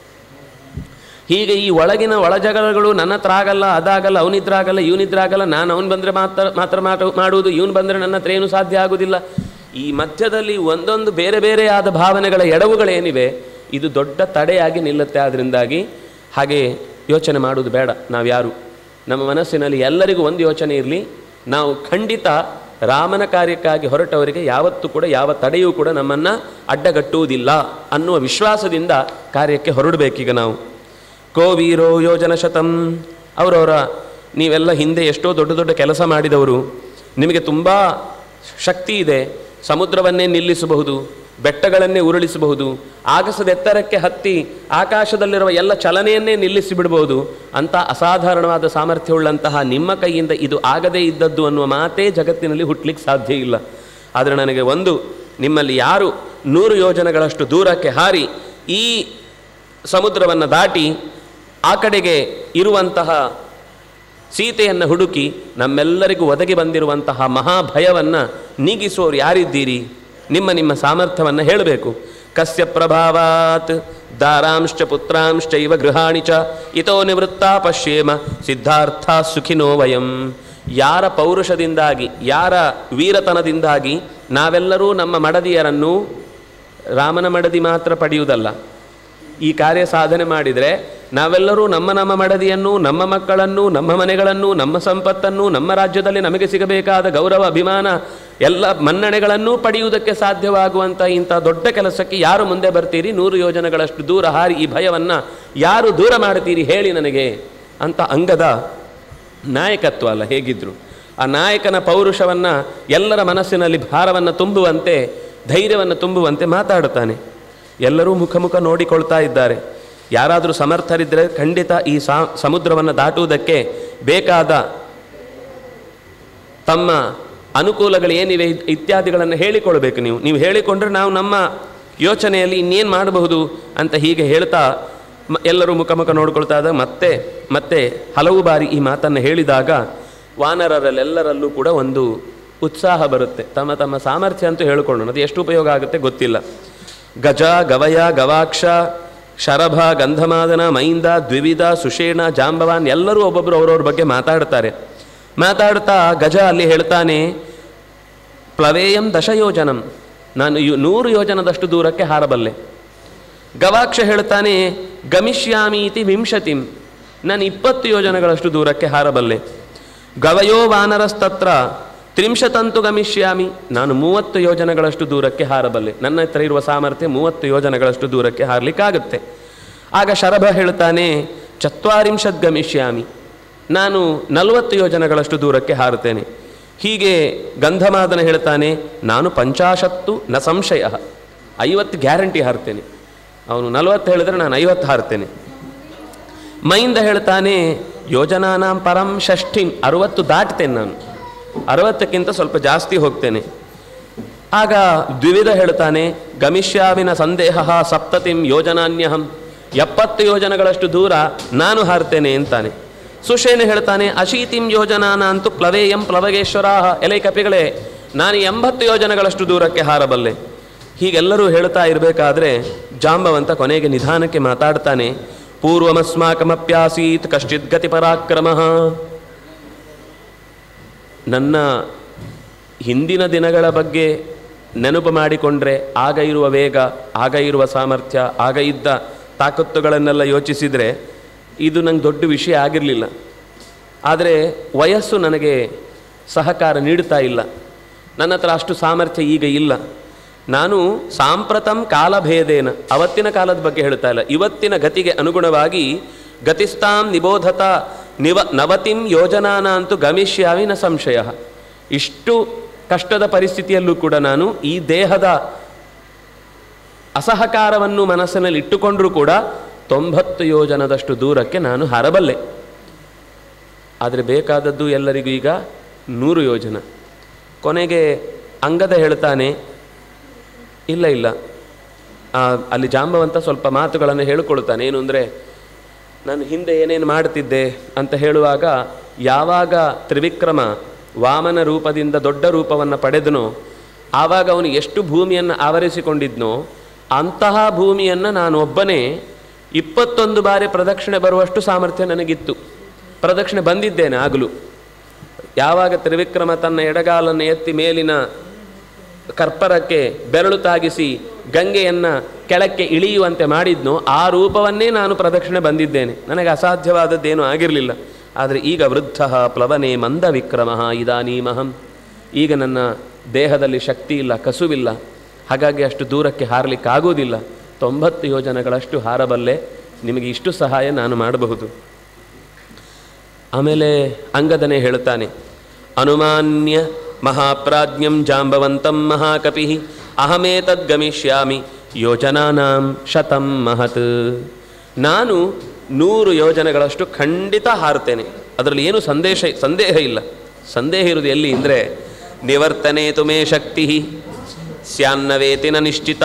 ಹೀಗೆ ಈ ಒಳಗಿನ ಒಳಜಗಳಗಳು ನನ್ನ ಹತ್ರ ಆಗಲ್ಲ ಅದಾಗಲ್ಲ ಅವನಿದ್ರ ಆಗಲ್ಲ ಇವನಿದ್ರ ಆಗಲ್ಲ ನಾನು ಅವನು ಬಂದರೆ ಮಾತ್ರ ಮಾತ್ರ ಮಾಡು- ಮಾಡುವುದು ಇವನು ಬಂದರೆ ನನ್ನ ಹತ್ರ ಏನು ಸಾಧ್ಯ ಆಗುವುದಿಲ್ಲ ಈ ಮಧ್ಯದಲ್ಲಿ ಒಂದೊಂದು ಬೇರೆ ಬೇರೆಯಾದ ಭಾವನೆಗಳ ಎಡವುಗಳೇನಿವೆ ಇದು ದೊಡ್ಡ ತಡೆಯಾಗಿ ನಿಲ್ಲುತ್ತೆ ಅದರಿಂದಾಗಿ ಹಾಗೆ ಯೋಚನೆ ಮಾಡುವುದು ಬೇಡ ನಾವ್ಯಾರು ನಮ್ಮ ಮನಸ್ಸಿನಲ್ಲಿ ಎಲ್ಲರಿಗೂ ಒಂದು ಯೋಚನೆ ಇರಲಿ ನಾವು ಖಂಡಿತ ರಾಮನ ಕಾರ್ಯಕ್ಕಾಗಿ ಹೊರಟವರಿಗೆ ಯಾವತ್ತೂ ಕೂಡ ಯಾವ ತಡೆಯೂ ಕೂಡ ನಮ್ಮನ್ನು ಅಡ್ಡಗಟ್ಟುವುದಿಲ್ಲ ಅನ್ನುವ ವಿಶ್ವಾಸದಿಂದ ಕಾರ್ಯಕ್ಕೆ ಹೊರಡಬೇಕೀಗ ನಾವು ಕೋ ವೀರೋ ಯೋಜನ ಶತಂ ಅವರವರ ನೀವೆಲ್ಲ ಹಿಂದೆ ಎಷ್ಟೋ ದೊಡ್ಡ ದೊಡ್ಡ ಕೆಲಸ ಮಾಡಿದವರು ನಿಮಗೆ ತುಂಬ ಶಕ್ತಿ ಇದೆ ಸಮುದ್ರವನ್ನೇ ನಿಲ್ಲಿಸಬಹುದು ಬೆಟ್ಟಗಳನ್ನೇ ಉರುಳಿಸಬಹುದು ಆಗಸದ ಎತ್ತರಕ್ಕೆ ಹತ್ತಿ ಆಕಾಶದಲ್ಲಿರುವ ಎಲ್ಲ ಚಲನೆಯನ್ನೇ ನಿಲ್ಲಿಸಿ ಬಿಡಬಹುದು ಅಂತ ಅಸಾಧಾರಣವಾದ ಸಾಮರ್ಥ್ಯವುಳ್ಳಂತಹ ನಿಮ್ಮ ಕೈಯಿಂದ ಇದು ಆಗದೇ ಇದ್ದದ್ದು ಅನ್ನುವ ಮಾತೇ ಜಗತ್ತಿನಲ್ಲಿ ಹುಟ್ಟಲಿಕ್ಕೆ ಸಾಧ್ಯ ಇಲ್ಲ ಆದರೆ ನನಗೆ ಒಂದು ನಿಮ್ಮಲ್ಲಿ ಯಾರು ನೂರು ಯೋಜನೆಗಳಷ್ಟು ದೂರಕ್ಕೆ ಹಾರಿ ಈ ಸಮುದ್ರವನ್ನು ದಾಟಿ ಆ ಕಡೆಗೆ ಇರುವಂತಹ ಸೀತೆಯನ್ನು ಹುಡುಕಿ ನಮ್ಮೆಲ್ಲರಿಗೂ ಒದಗಿ ಬಂದಿರುವಂತಹ ಮಹಾಭಯವನ್ನು ನೀಗಿಸೋರು ಯಾರಿದ್ದೀರಿ ನಿಮ್ಮ ನಿಮ್ಮ ಸಾಮರ್ಥ್ಯವನ್ನು ಹೇಳಬೇಕು ಕಸ್ಯ ಪ್ರಭಾವಾತ್ ದಾರಾಂಶ್ಚ ಪುತ್ರಾಂಶ್ಚೈವ ಗೃಹಾಣಿ ಚ ಇತೋ ನಿವೃತ್ತ ಪಶ್ಯೇಮ ಸಿದ್ಧಾರ್ಥ ಸುಖಿನೋ ವಯಂ ಯಾರ ಪೌರುಷದಿಂದಾಗಿ ಯಾರ ವೀರತನದಿಂದಾಗಿ ನಾವೆಲ್ಲರೂ ನಮ್ಮ ಮಡದಿಯರನ್ನು ರಾಮನ ಮಡದಿ ಮಾತ್ರ ಪಡೆಯುವುದಲ್ಲ ಈ ಕಾರ್ಯ ಸಾಧನೆ ಮಾಡಿದರೆ ನಾವೆಲ್ಲರೂ ನಮ್ಮ ನಮ್ಮ ಮಡದಿಯನ್ನು ನಮ್ಮ ಮಕ್ಕಳನ್ನು ನಮ್ಮ ಮನೆಗಳನ್ನು ನಮ್ಮ ಸಂಪತ್ತನ್ನು ನಮ್ಮ ರಾಜ್ಯದಲ್ಲಿ ನಮಗೆ ಸಿಗಬೇಕಾದ ಗೌರವ ಅಭಿಮಾನ ಎಲ್ಲ ಮನ್ನಣೆಗಳನ್ನು ಪಡೆಯುವುದಕ್ಕೆ ಸಾಧ್ಯವಾಗುವಂಥ ಇಂಥ ದೊಡ್ಡ ಕೆಲಸಕ್ಕೆ ಯಾರು ಮುಂದೆ ಬರ್ತೀರಿ ನೂರು ಯೋಜನೆಗಳಷ್ಟು ದೂರ ಹಾರಿ ಈ ಭಯವನ್ನು ಯಾರು ದೂರ ಮಾಡ್ತೀರಿ ಹೇಳಿ ನನಗೆ ಅಂತ ಅಂಗದ ನಾಯಕತ್ವ ಅಲ್ಲ ಹೇಗಿದ್ರು ಆ ನಾಯಕನ ಪೌರುಷವನ್ನು ಎಲ್ಲರ ಮನಸ್ಸಿನಲ್ಲಿ ಭಾರವನ್ನು ತುಂಬುವಂತೆ ಧೈರ್ಯವನ್ನು ತುಂಬುವಂತೆ ಮಾತಾಡುತ್ತಾನೆ ಎಲ್ಲರೂ ಮುಖ ಮುಖ ನೋಡಿಕೊಳ್ತಾ ಇದ್ದಾರೆ ಯಾರಾದರೂ ಸಮರ್ಥರಿದ್ದರೆ ಖಂಡಿತ ಈ ಸಾ ಸಮುದ್ರವನ್ನು ದಾಟುವುದಕ್ಕೆ ಬೇಕಾದ ತಮ್ಮ ಅನುಕೂಲಗಳು ಏನಿವೆ ಇತ್- ಇತ್ಯಾದಿಗಳನ್ನು ಹೇಳಿಕೊಳ್ಬೇಕು ನೀವು ನೀವು ಹೇಳಿಕೊಂಡ್ರೆ ನಾವು ನಮ್ಮ ಯೋಚನೆಯಲ್ಲಿ ಇನ್ನೇನು ಮಾಡಬಹುದು ಅಂತ ಹೀಗೆ ಹೇಳ್ತಾ ಮ- ಎಲ್ಲರೂ ಮುಖ ಮುಖ ನೋಡ್ಕೊಳ್ತಾ ಇದ್ದಾಗ ಮತ್ತೆ ಮತ್ತೆ ಹಲವು ಬಾರಿ ಈ ಮಾತನ್ನು ಹೇಳಿದಾಗ ವಾನರರಲ್ಲೆಲ್ಲರಲ್ಲೂ ಕೂಡ ಒಂದು ಉತ್ಸಾಹ ಬರುತ್ತೆ ತಮ್ಮ ತಮ್ಮ ಸಾಮರ್ಥ್ಯ ಅಂತೂ ಹೇಳಿಕೊಳ್ಳೋಣ ಅದು ಎಷ್ಟು ಉಪಯೋಗ ಆಗುತ್ತೆ ಗೊತ್ತಿಲ್ಲ ಗಜ ಗವಯ ಗವಾಕ್ಷ ಶರಭ ಗಂಧಮಾದನ ಮೈಂದ ದ್ವಿವಿಧ ಸುಷೇಣ ಜಾಂಬವಾನ್ ಎಲ್ಲರೂ ಒಬ್ಬೊಬ್ಬರು ಅವರವ್ರ ಬಗ್ಗೆ ಮಾತಾಡ್ತಾರೆ ಮಾತಾಡ್ತಾ ಗಜ ಅಲ್ಲಿ ಹೇಳ್ತಾನೆ ಪ್ಲವೇಯಂ ದಶಯೋಜನಂ ನಾನು ಯು ನೂರು ಯೋಜನದಷ್ಟು ದೂರಕ್ಕೆ ಹಾರಬಲ್ಲೆ ಗವಾಕ್ಷ ಹೇಳ್ತಾನೆ ಗಮಿಷ್ಯಾಮಿ ಇತಿ ವಿಂಶತಿಂ ನಾನು ಇಪ್ಪತ್ತು ಯೋಜನೆಗಳಷ್ಟು ದೂರಕ್ಕೆ ಹಾರಬಲ್ಲೆ ಗವಯೋ ವಾನರಸ್ತತ್ರ ತ್ರಿಂಶತಂತು ಗಮಿಷ್ಯಾಮಿ ನಾನು ಮೂವತ್ತು ಯೋಜನೆಗಳಷ್ಟು ದೂರಕ್ಕೆ ಹಾರಬಲ್ಲೆ ನನ್ನ ಹತ್ರ ಇರುವ ಸಾಮರ್ಥ್ಯ ಮೂವತ್ತು ಯೋಜನೆಗಳಷ್ಟು ದೂರಕ್ಕೆ ಹಾರಲಿಕ್ಕಾಗುತ್ತೆ ಆಗ ಶರಭ ಹೇಳ್ತಾನೆ ಚತ್ವಾರಿಂಶತ್ ಗಮಿಷ್ಯಾಮಿ ನಾನು ನಲವತ್ತು ಯೋಜನೆಗಳಷ್ಟು ದೂರಕ್ಕೆ ಹಾರುತ್ತೇನೆ ಹೀಗೆ ಗಂಧಮಾದನ ಹೇಳ್ತಾನೆ ನಾನು ಪಂಚಾಶತ್ತು ನ ಸಂಶಯ ಐವತ್ತು ಗ್ಯಾರಂಟಿ ಹಾರ್ತೇನೆ ಅವನು ನಲವತ್ತು ಹೇಳಿದ್ರೆ ನಾನು ಐವತ್ತು ಹಾರ್ತೇನೆ ಮೈಂದ ಹೇಳ್ತಾನೆ ಯೋಜನಾನಾಂ ಪರಂ ಷಷ್ಠಿಂ ಅರುವತ್ತು ದಾಟ್ತೇನೆ ನಾನು ಅರವತ್ತಕ್ಕಿಂತ ಸ್ವಲ್ಪ ಜಾಸ್ತಿ ಹೋಗ್ತೇನೆ ಆಗ ದ್ವಿವಿಧ ಹೇಳ್ತಾನೆ ಗಮಿಷ್ಯಾವಿನ ಸಂದೇಹ ಸಪ್ತತಿಂ ಯೋಜನಾನ್ಯಹಂ ಎಪ್ಪತ್ತು ಯೋಜನೆಗಳಷ್ಟು ದೂರ ನಾನು ಹಾರ್ತೇನೆ ಅಂತಾನೆ ಸುಷೇನ ಹೇಳ್ತಾನೆ ಅಶೀತಿಂ ಯೋಜನಾನ ಅಂತೂ ಪ್ಲವೇಯಂ ಪ್ಲವಗೇಶ್ವರ ಎಲೆ ಕಪಿಗಳೇ ನಾನು ಎಂಬತ್ತು ಯೋಜನೆಗಳಷ್ಟು ದೂರಕ್ಕೆ ಹಾರಬಲ್ಲೆ ಹೀಗೆಲ್ಲರೂ ಹೇಳ್ತಾ ಇರಬೇಕಾದ್ರೆ ಜಾಂಬವಂತ ಕೊನೆಗೆ ನಿಧಾನಕ್ಕೆ ಮಾತಾಡ್ತಾನೆ ಪೂರ್ವಮಸ್ಮಾಕಮಪ್ಯಾಸೀತ್ ಕಶ್ಚಿತ್ ಗತಿ ಪರಾಕ್ರಮ ನನ್ನ ಹಿಂದಿನ ದಿನಗಳ ಬಗ್ಗೆ ನೆನಪು ಮಾಡಿಕೊಂಡ್ರೆ ಆಗ ಇರುವ ವೇಗ ಆಗ ಇರುವ ಸಾಮರ್ಥ್ಯ ಆಗ ಇದ್ದ ತಾಕತ್ತುಗಳನ್ನೆಲ್ಲ ಯೋಚಿಸಿದರೆ ಇದು ನಂಗೆ ದೊಡ್ಡ ವಿಷಯ ಆಗಿರಲಿಲ್ಲ ಆದರೆ ವಯಸ್ಸು ನನಗೆ ಸಹಕಾರ ನೀಡ್ತಾ ಇಲ್ಲ ನನ್ನ ಹತ್ರ ಅಷ್ಟು ಸಾಮರ್ಥ್ಯ ಈಗ ಇಲ್ಲ ನಾನು ಸಾಂಪ್ರತಂ ಕಾಲಭೇದೇನ ಅವತ್ತಿನ ಕಾಲದ ಬಗ್ಗೆ ಹೇಳ್ತಾ ಇಲ್ಲ ಇವತ್ತಿನ ಗತಿಗೆ ಅನುಗುಣವಾಗಿ ಗತಿಸ್ತಾಂ ನಿಬೋಧತ ನಿವ ನವತಿಂ ಯೋಜನಾನ ಅಂತೂ ಗಮಿಷ್ಯಾಮಿ ನ ಸಂಶಯ ಇಷ್ಟು ಕಷ್ಟದ ಪರಿಸ್ಥಿತಿಯಲ್ಲೂ ಕೂಡ ನಾನು ಈ ದೇಹದ ಅಸಹಕಾರವನ್ನು ಮನಸ್ಸಿನಲ್ಲಿ ಇಟ್ಟುಕೊಂಡರೂ ಕೂಡ ತೊಂಬತ್ತು ಯೋಜನದಷ್ಟು ದೂರಕ್ಕೆ ನಾನು ಹಾರಬಲ್ಲೆ ಆದರೆ ಬೇಕಾದದ್ದು ಎಲ್ಲರಿಗೂ ಈಗ ನೂರು ಯೋಜನ ಕೊನೆಗೆ ಅಂಗದ ಹೇಳ್ತಾನೆ ಇಲ್ಲ ಇಲ್ಲ ಆ, ಅಲ್ಲಿ ಜಾಂಬವಂತ ಸ್ವಲ್ಪ ಮಾತುಗಳನ್ನು ಹೇಳಿಕೊಳ್ತಾನೆ ಏನು ಅಂದರೆ ನಾನು ಹಿಂದೆ ಏನೇನು ಮಾಡ್ತಿದ್ದೆ ಅಂತ ಹೇಳುವಾಗ ಯಾವಾಗ ತ್ರಿವಿಕ್ರಮ ವಾಮನ ರೂಪದಿಂದ ದೊಡ್ಡ ರೂಪವನ್ನು ಪಡೆದನೋ ಆವಾಗ ಅವನು ಎಷ್ಟು ಭೂಮಿಯನ್ನು ಆವರಿಸಿಕೊಂಡಿದ್ನೋ ಅಂತಹ ಭೂಮಿಯನ್ನು ನಾನು ಒಬ್ಬನೇ ಇಪ್ಪತ್ತೊಂದು ಬಾರಿ ಪ್ರದಕ್ಷಿಣೆ ಬರುವಷ್ಟು ಸಾಮರ್ಥ್ಯ ನನಗಿತ್ತು ಪ್ರದಕ್ಷಿಣೆ ಬಂದಿದ್ದೇನೆ ಆಗಲೂ ಯಾವಾಗ ತ್ರಿವಿಕ್ರಮ ತನ್ನ ಎಡಗಾಲನ್ನು ಎತ್ತಿ ಮೇಲಿನ ಕರ್ಪರಕ್ಕೆ ಬೆರಳು ತಾಗಿಸಿ ಗಂಗೆಯನ್ನು ಕೆಳಕ್ಕೆ ಇಳಿಯುವಂತೆ ಮಾಡಿದ್ನೋ ಆ ರೂಪವನ್ನೇ ನಾನು ಪ್ರದಕ್ಷಿಣೆ ಬಂದಿದ್ದೇನೆ ನನಗೆ ಅಸಾಧ್ಯವಾದದ್ದೇನೂ ಆಗಿರಲಿಲ್ಲ ಆದರೆ ಈಗ ವೃದ್ಧ ಪ್ಲವನೆ ಮಂದ ವಿಕ್ರಮ ಇದಾನೀಮಹಂ ಈಗ ನನ್ನ ದೇಹದಲ್ಲಿ ಶಕ್ತಿ ಇಲ್ಲ ಕಸುವಿಲ್ಲ ಹಾಗಾಗಿ ಅಷ್ಟು ದೂರಕ್ಕೆ ಹಾರಲಿಕ್ಕಾಗೋದಿಲ್ಲ ತೊಂಬತ್ತು ಯೋಜನೆಗಳಷ್ಟು ಹಾರಬಲ್ಲೆ ನಿಮಗೆ ಇಷ್ಟು ಸಹಾಯ ನಾನು ಮಾಡಬಹುದು ಆಮೇಲೆ ಅಂಗದನೆ ಹೇಳ್ತಾನೆ ಅನುಮಾನ್ಯ ಮಹಾಪ್ರಾಜ್ಞಂ ಜಾಂಬವಂತಂ ಮಹಾಕಪಿ ಅಹಮೇತದ್ ಗಮಿಷ್ಯಾಮಿ ಯೋಜನಾನಾಂ ಶತಂ ಮಹತ್ ನಾನು ನೂರು ಯೋಜನೆಗಳಷ್ಟು ಖಂಡಿತ ಹಾರ್ತೇನೆ ಅದರಲ್ಲಿ ಏನು ಸಂದೇಶ ಸಂದೇಹ ಇಲ್ಲ ಸಂದೇಹ ಇರುವುದು ಎಲ್ಲಿ ಅಂದರೆ ನಿವರ್ತನೆ ತುಮೇ ಶಕ್ತಿ ಸ್ಯಾನ್ನವೇತಿನ ನಿಶ್ಚಿತ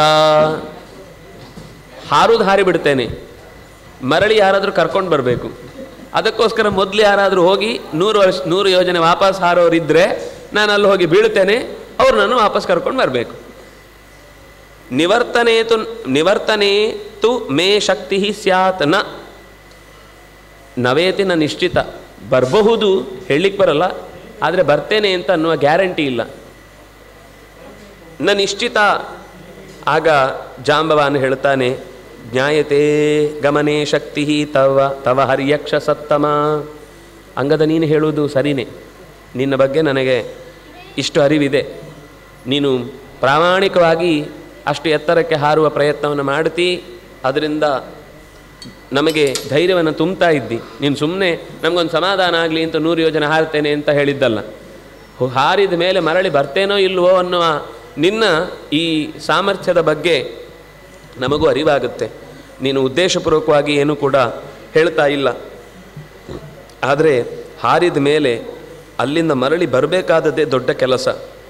ಹಾರುದು ಹಾರಿ ಬಿಡ್ತೇನೆ ಮರಳಿ ಯಾರಾದರೂ ಕರ್ಕೊಂಡು ಬರಬೇಕು ಅದಕ್ಕೋಸ್ಕರ ಮೊದಲು ಯಾರಾದರೂ ಹೋಗಿ ನೂರು ವರ್ಷ ನೂರು ಯೋಜನೆ ವಾಪಸ್ ಹಾರೋರಿದ್ದರೆ ನಾನು ಅಲ್ಲಿ ಹೋಗಿ ಬೀಳ್ತೇನೆ ಅವ್ರು ನಾನು ವಾಪಸ್ ಕರ್ಕೊಂಡು ಬರಬೇಕು ನಿವರ್ತನೆ ತು ನಿವರ್ತನೆ ತು ಮೇ ಶಕ್ತಿ ಸ್ಯಾತ್ ನ ನವೇತಿನ ನಿಶ್ಚಿತ ಬರಬಹುದು ಹೇಳಲಿಕ್ಕೆ ಬರಲ್ಲ ಆದರೆ ಬರ್ತೇನೆ ಅಂತ ಅನ್ನುವ ಗ್ಯಾರಂಟಿ ಇಲ್ಲ ನ ನಿಶ್ಚಿತ ಆಗ ಜಾಂಬವಾನ್ ಹೇಳ್ತಾನೆ ಜ್ಞಾಯತೆ ಗಮನೆ ಶಕ್ತಿ ತವ ತವ ಹರ್ಯಕ್ಷ ಸತ್ತಮ ಅಂಗದ ನೀನು ಹೇಳುವುದು ಸರಿನೇ ನಿನ್ನ ಬಗ್ಗೆ ನನಗೆ ಇಷ್ಟು ಅರಿವಿದೆ ನೀನು ಪ್ರಾಮಾಣಿಕವಾಗಿ ಅಷ್ಟು ಎತ್ತರಕ್ಕೆ ಹಾರುವ ಪ್ರಯತ್ನವನ್ನು ಮಾಡ್ತಿ ಅದರಿಂದ ನಮಗೆ ಧೈರ್ಯವನ್ನು ತುಂಬ್ತಾ ಇದ್ದಿ ನೀನು ಸುಮ್ಮನೆ ನಮಗೊಂದು ಸಮಾಧಾನ ಆಗಲಿ ಅಂತ ನೂರು ಯೋಜನೆ ಹಾರ್ತೇನೆ ಅಂತ ಹೇಳಿದ್ದಲ್ಲ ಹೊ- ಹಾರಿದ ಮೇಲೆ ಮರಳಿ ಬರ್ತೇನೋ ಇಲ್ವೋ ಅನ್ನುವ ನಿನ್ನ ಈ ಸಾಮರ್ಥ್ಯದ ಬಗ್ಗೆ ನಮಗೂ ಅರಿವಾಗುತ್ತೆ ನೀನು ಉದ್ದೇಶಪೂರ್ವಕವಾಗಿ ಏನೂ ಕೂಡ ಹೇಳ್ತಾ ಇಲ್ಲ ಆದರೆ ಹಾರಿದ ಮೇಲೆ ಅಲ್ಲಿಂದ ಮರಳಿ ಬರಬೇಕಾದದ್ದೇ ದೊಡ್ಡ ಕೆಲಸ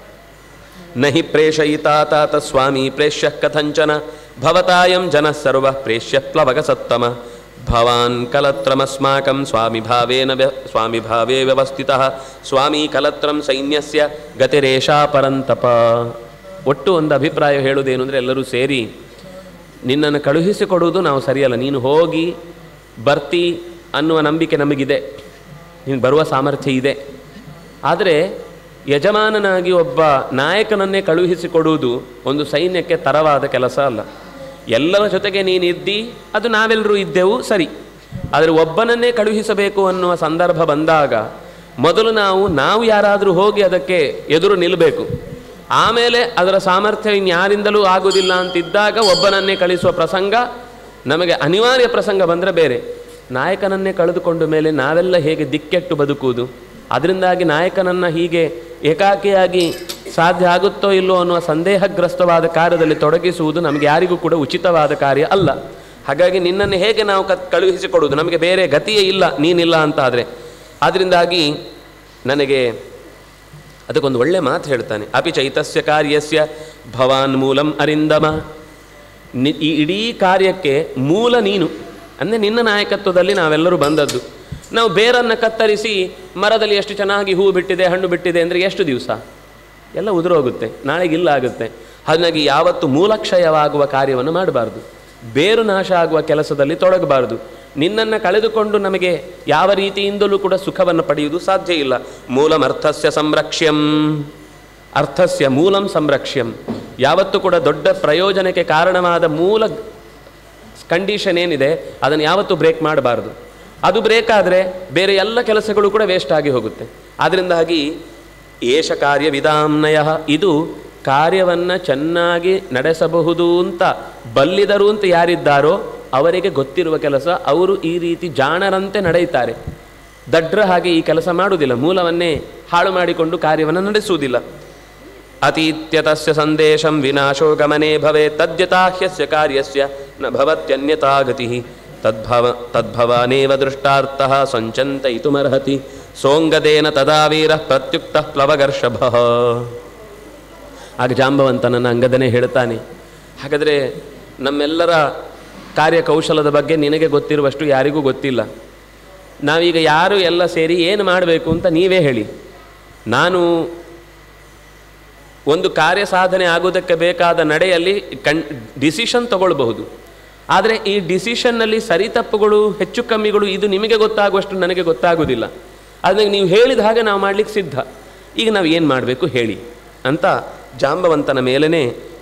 ನಹಿ ಪ್ರೇಷಯಿತಾ ತಾತ ಸ್ವಾಮಿ ಪ್ರೇಷ್ಯ ಕಥಂಚನ ಭವತಾಯಂ ಜನ ಸರ್ವ ಪ್ರೇಷ್ಯ ಪ್ಲವಗ ಸತ್ತಮ ಭವಾನ್ ಕಲತ್ರಮಸ್ಮಾಕಂ ಸ್ವಾಮಿ ಭಾವೇನ ವ್ಯ ಸ್ವಾಮಿ ಭಾವೇ ವ್ಯವಸ್ಥಿತ ಸ್ವಾಮಿ ಕಲತ್ರಂ ಸೈನ್ಯಸ್ಯ ಗತಿರೇಷಾ ಪರಂತಪ ಒಟ್ಟು ಒಂದು ಅಭಿಪ್ರಾಯ ಹೇಳುವುದೇನು ಅಂದರೆ ಎಲ್ಲರೂ ಸೇರಿ ನಿನ್ನನ್ನು ಕಳುಹಿಸಿಕೊಡುವುದು ನಾವು ಸರಿಯಲ್ಲ ನೀನು ಹೋಗಿ ಬರ್ತಿ ಅನ್ನುವ ನಂಬಿಕೆ ನಮಗಿದೆ ನೀನು ಬರುವ ಸಾಮರ್ಥ್ಯ ಇದೆ ಆದರೆ ಯಜಮಾನನಾಗಿ ಒಬ್ಬ ನಾಯಕನನ್ನೇ ಕಳುಹಿಸಿಕೊಡುವುದು ಒಂದು ಸೈನ್ಯಕ್ಕೆ ತರವಾದ ಕೆಲಸ ಅಲ್ಲ ಎಲ್ಲರ ಜೊತೆಗೆ ನೀನು ಇದ್ದಿ ಅದು ನಾವೆಲ್ಲರೂ ಇದ್ದೆವು ಸರಿ ಆದರೆ ಒಬ್ಬನನ್ನೇ ಕಳುಹಿಸಬೇಕು ಅನ್ನುವ ಸಂದರ್ಭ ಬಂದಾಗ ಮೊದಲು ನಾವು ನಾವು ಯಾರಾದರೂ ಹೋಗಿ ಅದಕ್ಕೆ ಎದುರು ನಿಲ್ಲಬೇಕು ಆಮೇಲೆ ಅದರ ಸಾಮರ್ಥ್ಯ ಇನ್ಯಾರಿಂದಲೂ ಆಗುವುದಿಲ್ಲ ಅಂತಿದ್ದಾಗ ಒಬ್ಬನನ್ನೇ ಕಳಿಸುವ ಪ್ರಸಂಗ ನಮಗೆ ಅನಿವಾರ್ಯ ಪ್ರಸಂಗ ಬಂದರೆ ಬೇರೆ ನಾಯಕನನ್ನೇ ಕಳೆದುಕೊಂಡ ಮೇಲೆ ನಾವೆಲ್ಲ ಹೇಗೆ ದಿಕ್ಕೆಟ್ಟು ಬದುಕುವುದು ಅದರಿಂದಾಗಿ ನಾಯಕನನ್ನು ಹೀಗೆ ಏಕಾಕಿಯಾಗಿ ಸಾಧ್ಯ ಆಗುತ್ತೋ ಇಲ್ಲೋ ಅನ್ನುವ ಸಂದೇಹಗ್ರಸ್ತವಾದ ಕಾರ್ಯದಲ್ಲಿ ತೊಡಗಿಸುವುದು ನಮಗೆ ಯಾರಿಗೂ ಕೂಡ ಉಚಿತವಾದ ಕಾರ್ಯ ಅಲ್ಲ ಹಾಗಾಗಿ ನಿನ್ನನ್ನು ಹೇಗೆ ನಾವು ಕ ಕಳುಹಿಸಿಕೊಡುವುದು ನಮಗೆ ಬೇರೆ ಗತಿಯೇ ಇಲ್ಲ ನೀನಿಲ್ಲ ಅಂತ ಆದರೆ ಅದರಿಂದಾಗಿ ನನಗೆ ಅದಕ್ಕೊಂದು ಒಳ್ಳೆ ಮಾತು ಹೇಳ್ತಾನೆ ಅಪಿ ಚೈತಸ್ಯ ಕಾರ್ಯಸ್ಯ ಭವಾನ್ ಮೂಲಂ ಅರಿಂದಮ ನಿ ಈ ಇಡೀ ಕಾರ್ಯಕ್ಕೆ ಮೂಲ ನೀನು ಅಂದರೆ ನಿನ್ನ ನಾಯಕತ್ವದಲ್ಲಿ ನಾವೆಲ್ಲರೂ ಬಂದದ್ದು ನಾವು ಬೇರನ್ನು ಕತ್ತರಿಸಿ ಮರದಲ್ಲಿ ಎಷ್ಟು ಚೆನ್ನಾಗಿ ಹೂ ಬಿಟ್ಟಿದೆ ಹಣ್ಣು ಬಿಟ್ಟಿದೆ ಅಂದರೆ ಎಷ್ಟು ದಿವಸ ಎಲ್ಲ ಉದುರೋಗುತ್ತೆ ನಾಳೆಗೆ ಇಲ್ಲ ಆಗುತ್ತೆ ಹಾಗಾಗಿ ಯಾವತ್ತು ಮೂಲಕ್ಷಯವಾಗುವ ಕಾರ್ಯವನ್ನು ಮಾಡಬಾರ್ದು ಬೇರು ನಾಶ ಆಗುವ ಕೆಲಸದಲ್ಲಿ ತೊಡಗಬಾರ್ದು ನಿನ್ನನ್ನು ಕಳೆದುಕೊಂಡು ನಮಗೆ ಯಾವ ರೀತಿಯಿಂದಲೂ ಕೂಡ ಸುಖವನ್ನು ಪಡೆಯುವುದು ಸಾಧ್ಯ ಇಲ್ಲ ಮೂಲಮರ್ಥಸ್ಯ ಸಂರಕ್ಷ್ಯಂ ಅರ್ಥಸ್ಯ ಮೂಲಂ ಸಂರಕ್ಷ್ಯಂ ಯಾವತ್ತೂ ಕೂಡ ದೊಡ್ಡ ಪ್ರಯೋಜನಕ್ಕೆ ಕಾರಣವಾದ ಮೂಲ ಕಂಡೀಷನ್ ಏನಿದೆ ಅದನ್ನು ಯಾವತ್ತೂ ಬ್ರೇಕ್ ಮಾಡಬಾರ್ದು ಅದು ಬ್ರೇಕ್ ಆದರೆ ಬೇರೆ ಎಲ್ಲ ಕೆಲಸಗಳು ಕೂಡ ವೇಸ್ಟ್ ಆಗಿ ಹೋಗುತ್ತೆ ಆದ್ದರಿಂದಾಗಿ ಏಷ ಕಾರ್ಯ ವಿಧಾಮ್ನಯ ಇದು ಕಾರ್ಯವನ್ನು ಚೆನ್ನಾಗಿ ನಡೆಸಬಹುದು ಅಂತ ಬಲ್ಲಿದರು ಅಂತ ಯಾರಿದ್ದಾರೋ ಅವರಿಗೆ ಗೊತ್ತಿರುವ ಕೆಲಸ ಅವರು ಈ ರೀತಿ ಜಾಣರಂತೆ ನಡೆಯುತ್ತಾರೆ ದಡ್ರ ಹಾಗೆ ಈ ಕೆಲಸ ಮಾಡುವುದಿಲ್ಲ ಮೂಲವನ್ನೇ ಹಾಳು ಮಾಡಿಕೊಂಡು ಕಾರ್ಯವನ್ನು ನಡೆಸುವುದಿಲ್ಲ ಅತೀತ್ಯತಸ್ಯ ಸಂದೇಶಂ ವಿನಾಶೋ ಗಮನೆ ಭವೆ ತದ್ಯತಾಹ್ಯಸ್ಯ ಕಾರ್ಯಸ್ಯ ನ ಭವತ್ಯನ್ಯತಾ ಗತಿ ತದ್ಭವ ತದ್ಭವಾನೇವ ದೃಷ್ಟಾರ್ಥಃ ಸಂಚಂತಯಿತುಮರ್ಹತಿ ಸೋಂಗದೇನ ತದಾ ವೀರ ಪ್ರತ್ಯುಕ್ತ ಪ್ಲವಗರ್ಷಭ ಆಗ ಜಾಂಬವಂತನನ್ನ ಅಂಗದನೇ ಹೇಳ್ತಾನೆ ಹಾಗಾದರೆ ನಮ್ಮೆಲ್ಲರ ಕಾರ್ಯಕೌಶಲದ ಬಗ್ಗೆ ನಿನಗೆ ಗೊತ್ತಿರುವಷ್ಟು ಯಾರಿಗೂ ಗೊತ್ತಿಲ್ಲ ನಾವೀಗ ಯಾರು ಎಲ್ಲ ಸೇರಿ ಏನು ಮಾಡಬೇಕು ಅಂತ ನೀವೇ ಹೇಳಿ ನಾನು ಒಂದು ಕಾರ್ಯ ಸಾಧನೆ ಆಗುವುದಕ್ಕೆ ಬೇಕಾದ ನಡೆಯಲ್ಲಿ ಕಣ್ ಡಿಸಿಷನ್ ತಗೊಳ್ಬಹುದು ಆದರೆ ಈ ಡಿಸಿಷನ್ನಲ್ಲಿ ಸರಿ ತಪ್ಪುಗಳು ಹೆಚ್ಚು ಕಮ್ಮಿಗಳು ಇದು ನಿಮಗೆ ಗೊತ್ತಾಗುವಷ್ಟು ನನಗೆ ಗೊತ್ತಾಗೋದಿಲ್ಲ ಅದಕ್ಕೆ ನೀವು ಹೇಳಿದ ಹಾಗೆ ನಾವು ಮಾಡಲಿಕ್ಕೆ ಸಿದ್ಧ ಈಗ ನಾವು ಏನು ಮಾಡಬೇಕು ಹೇಳಿ ಅಂತ ಜಾಂಬವಂತನ ಮೇಲೇ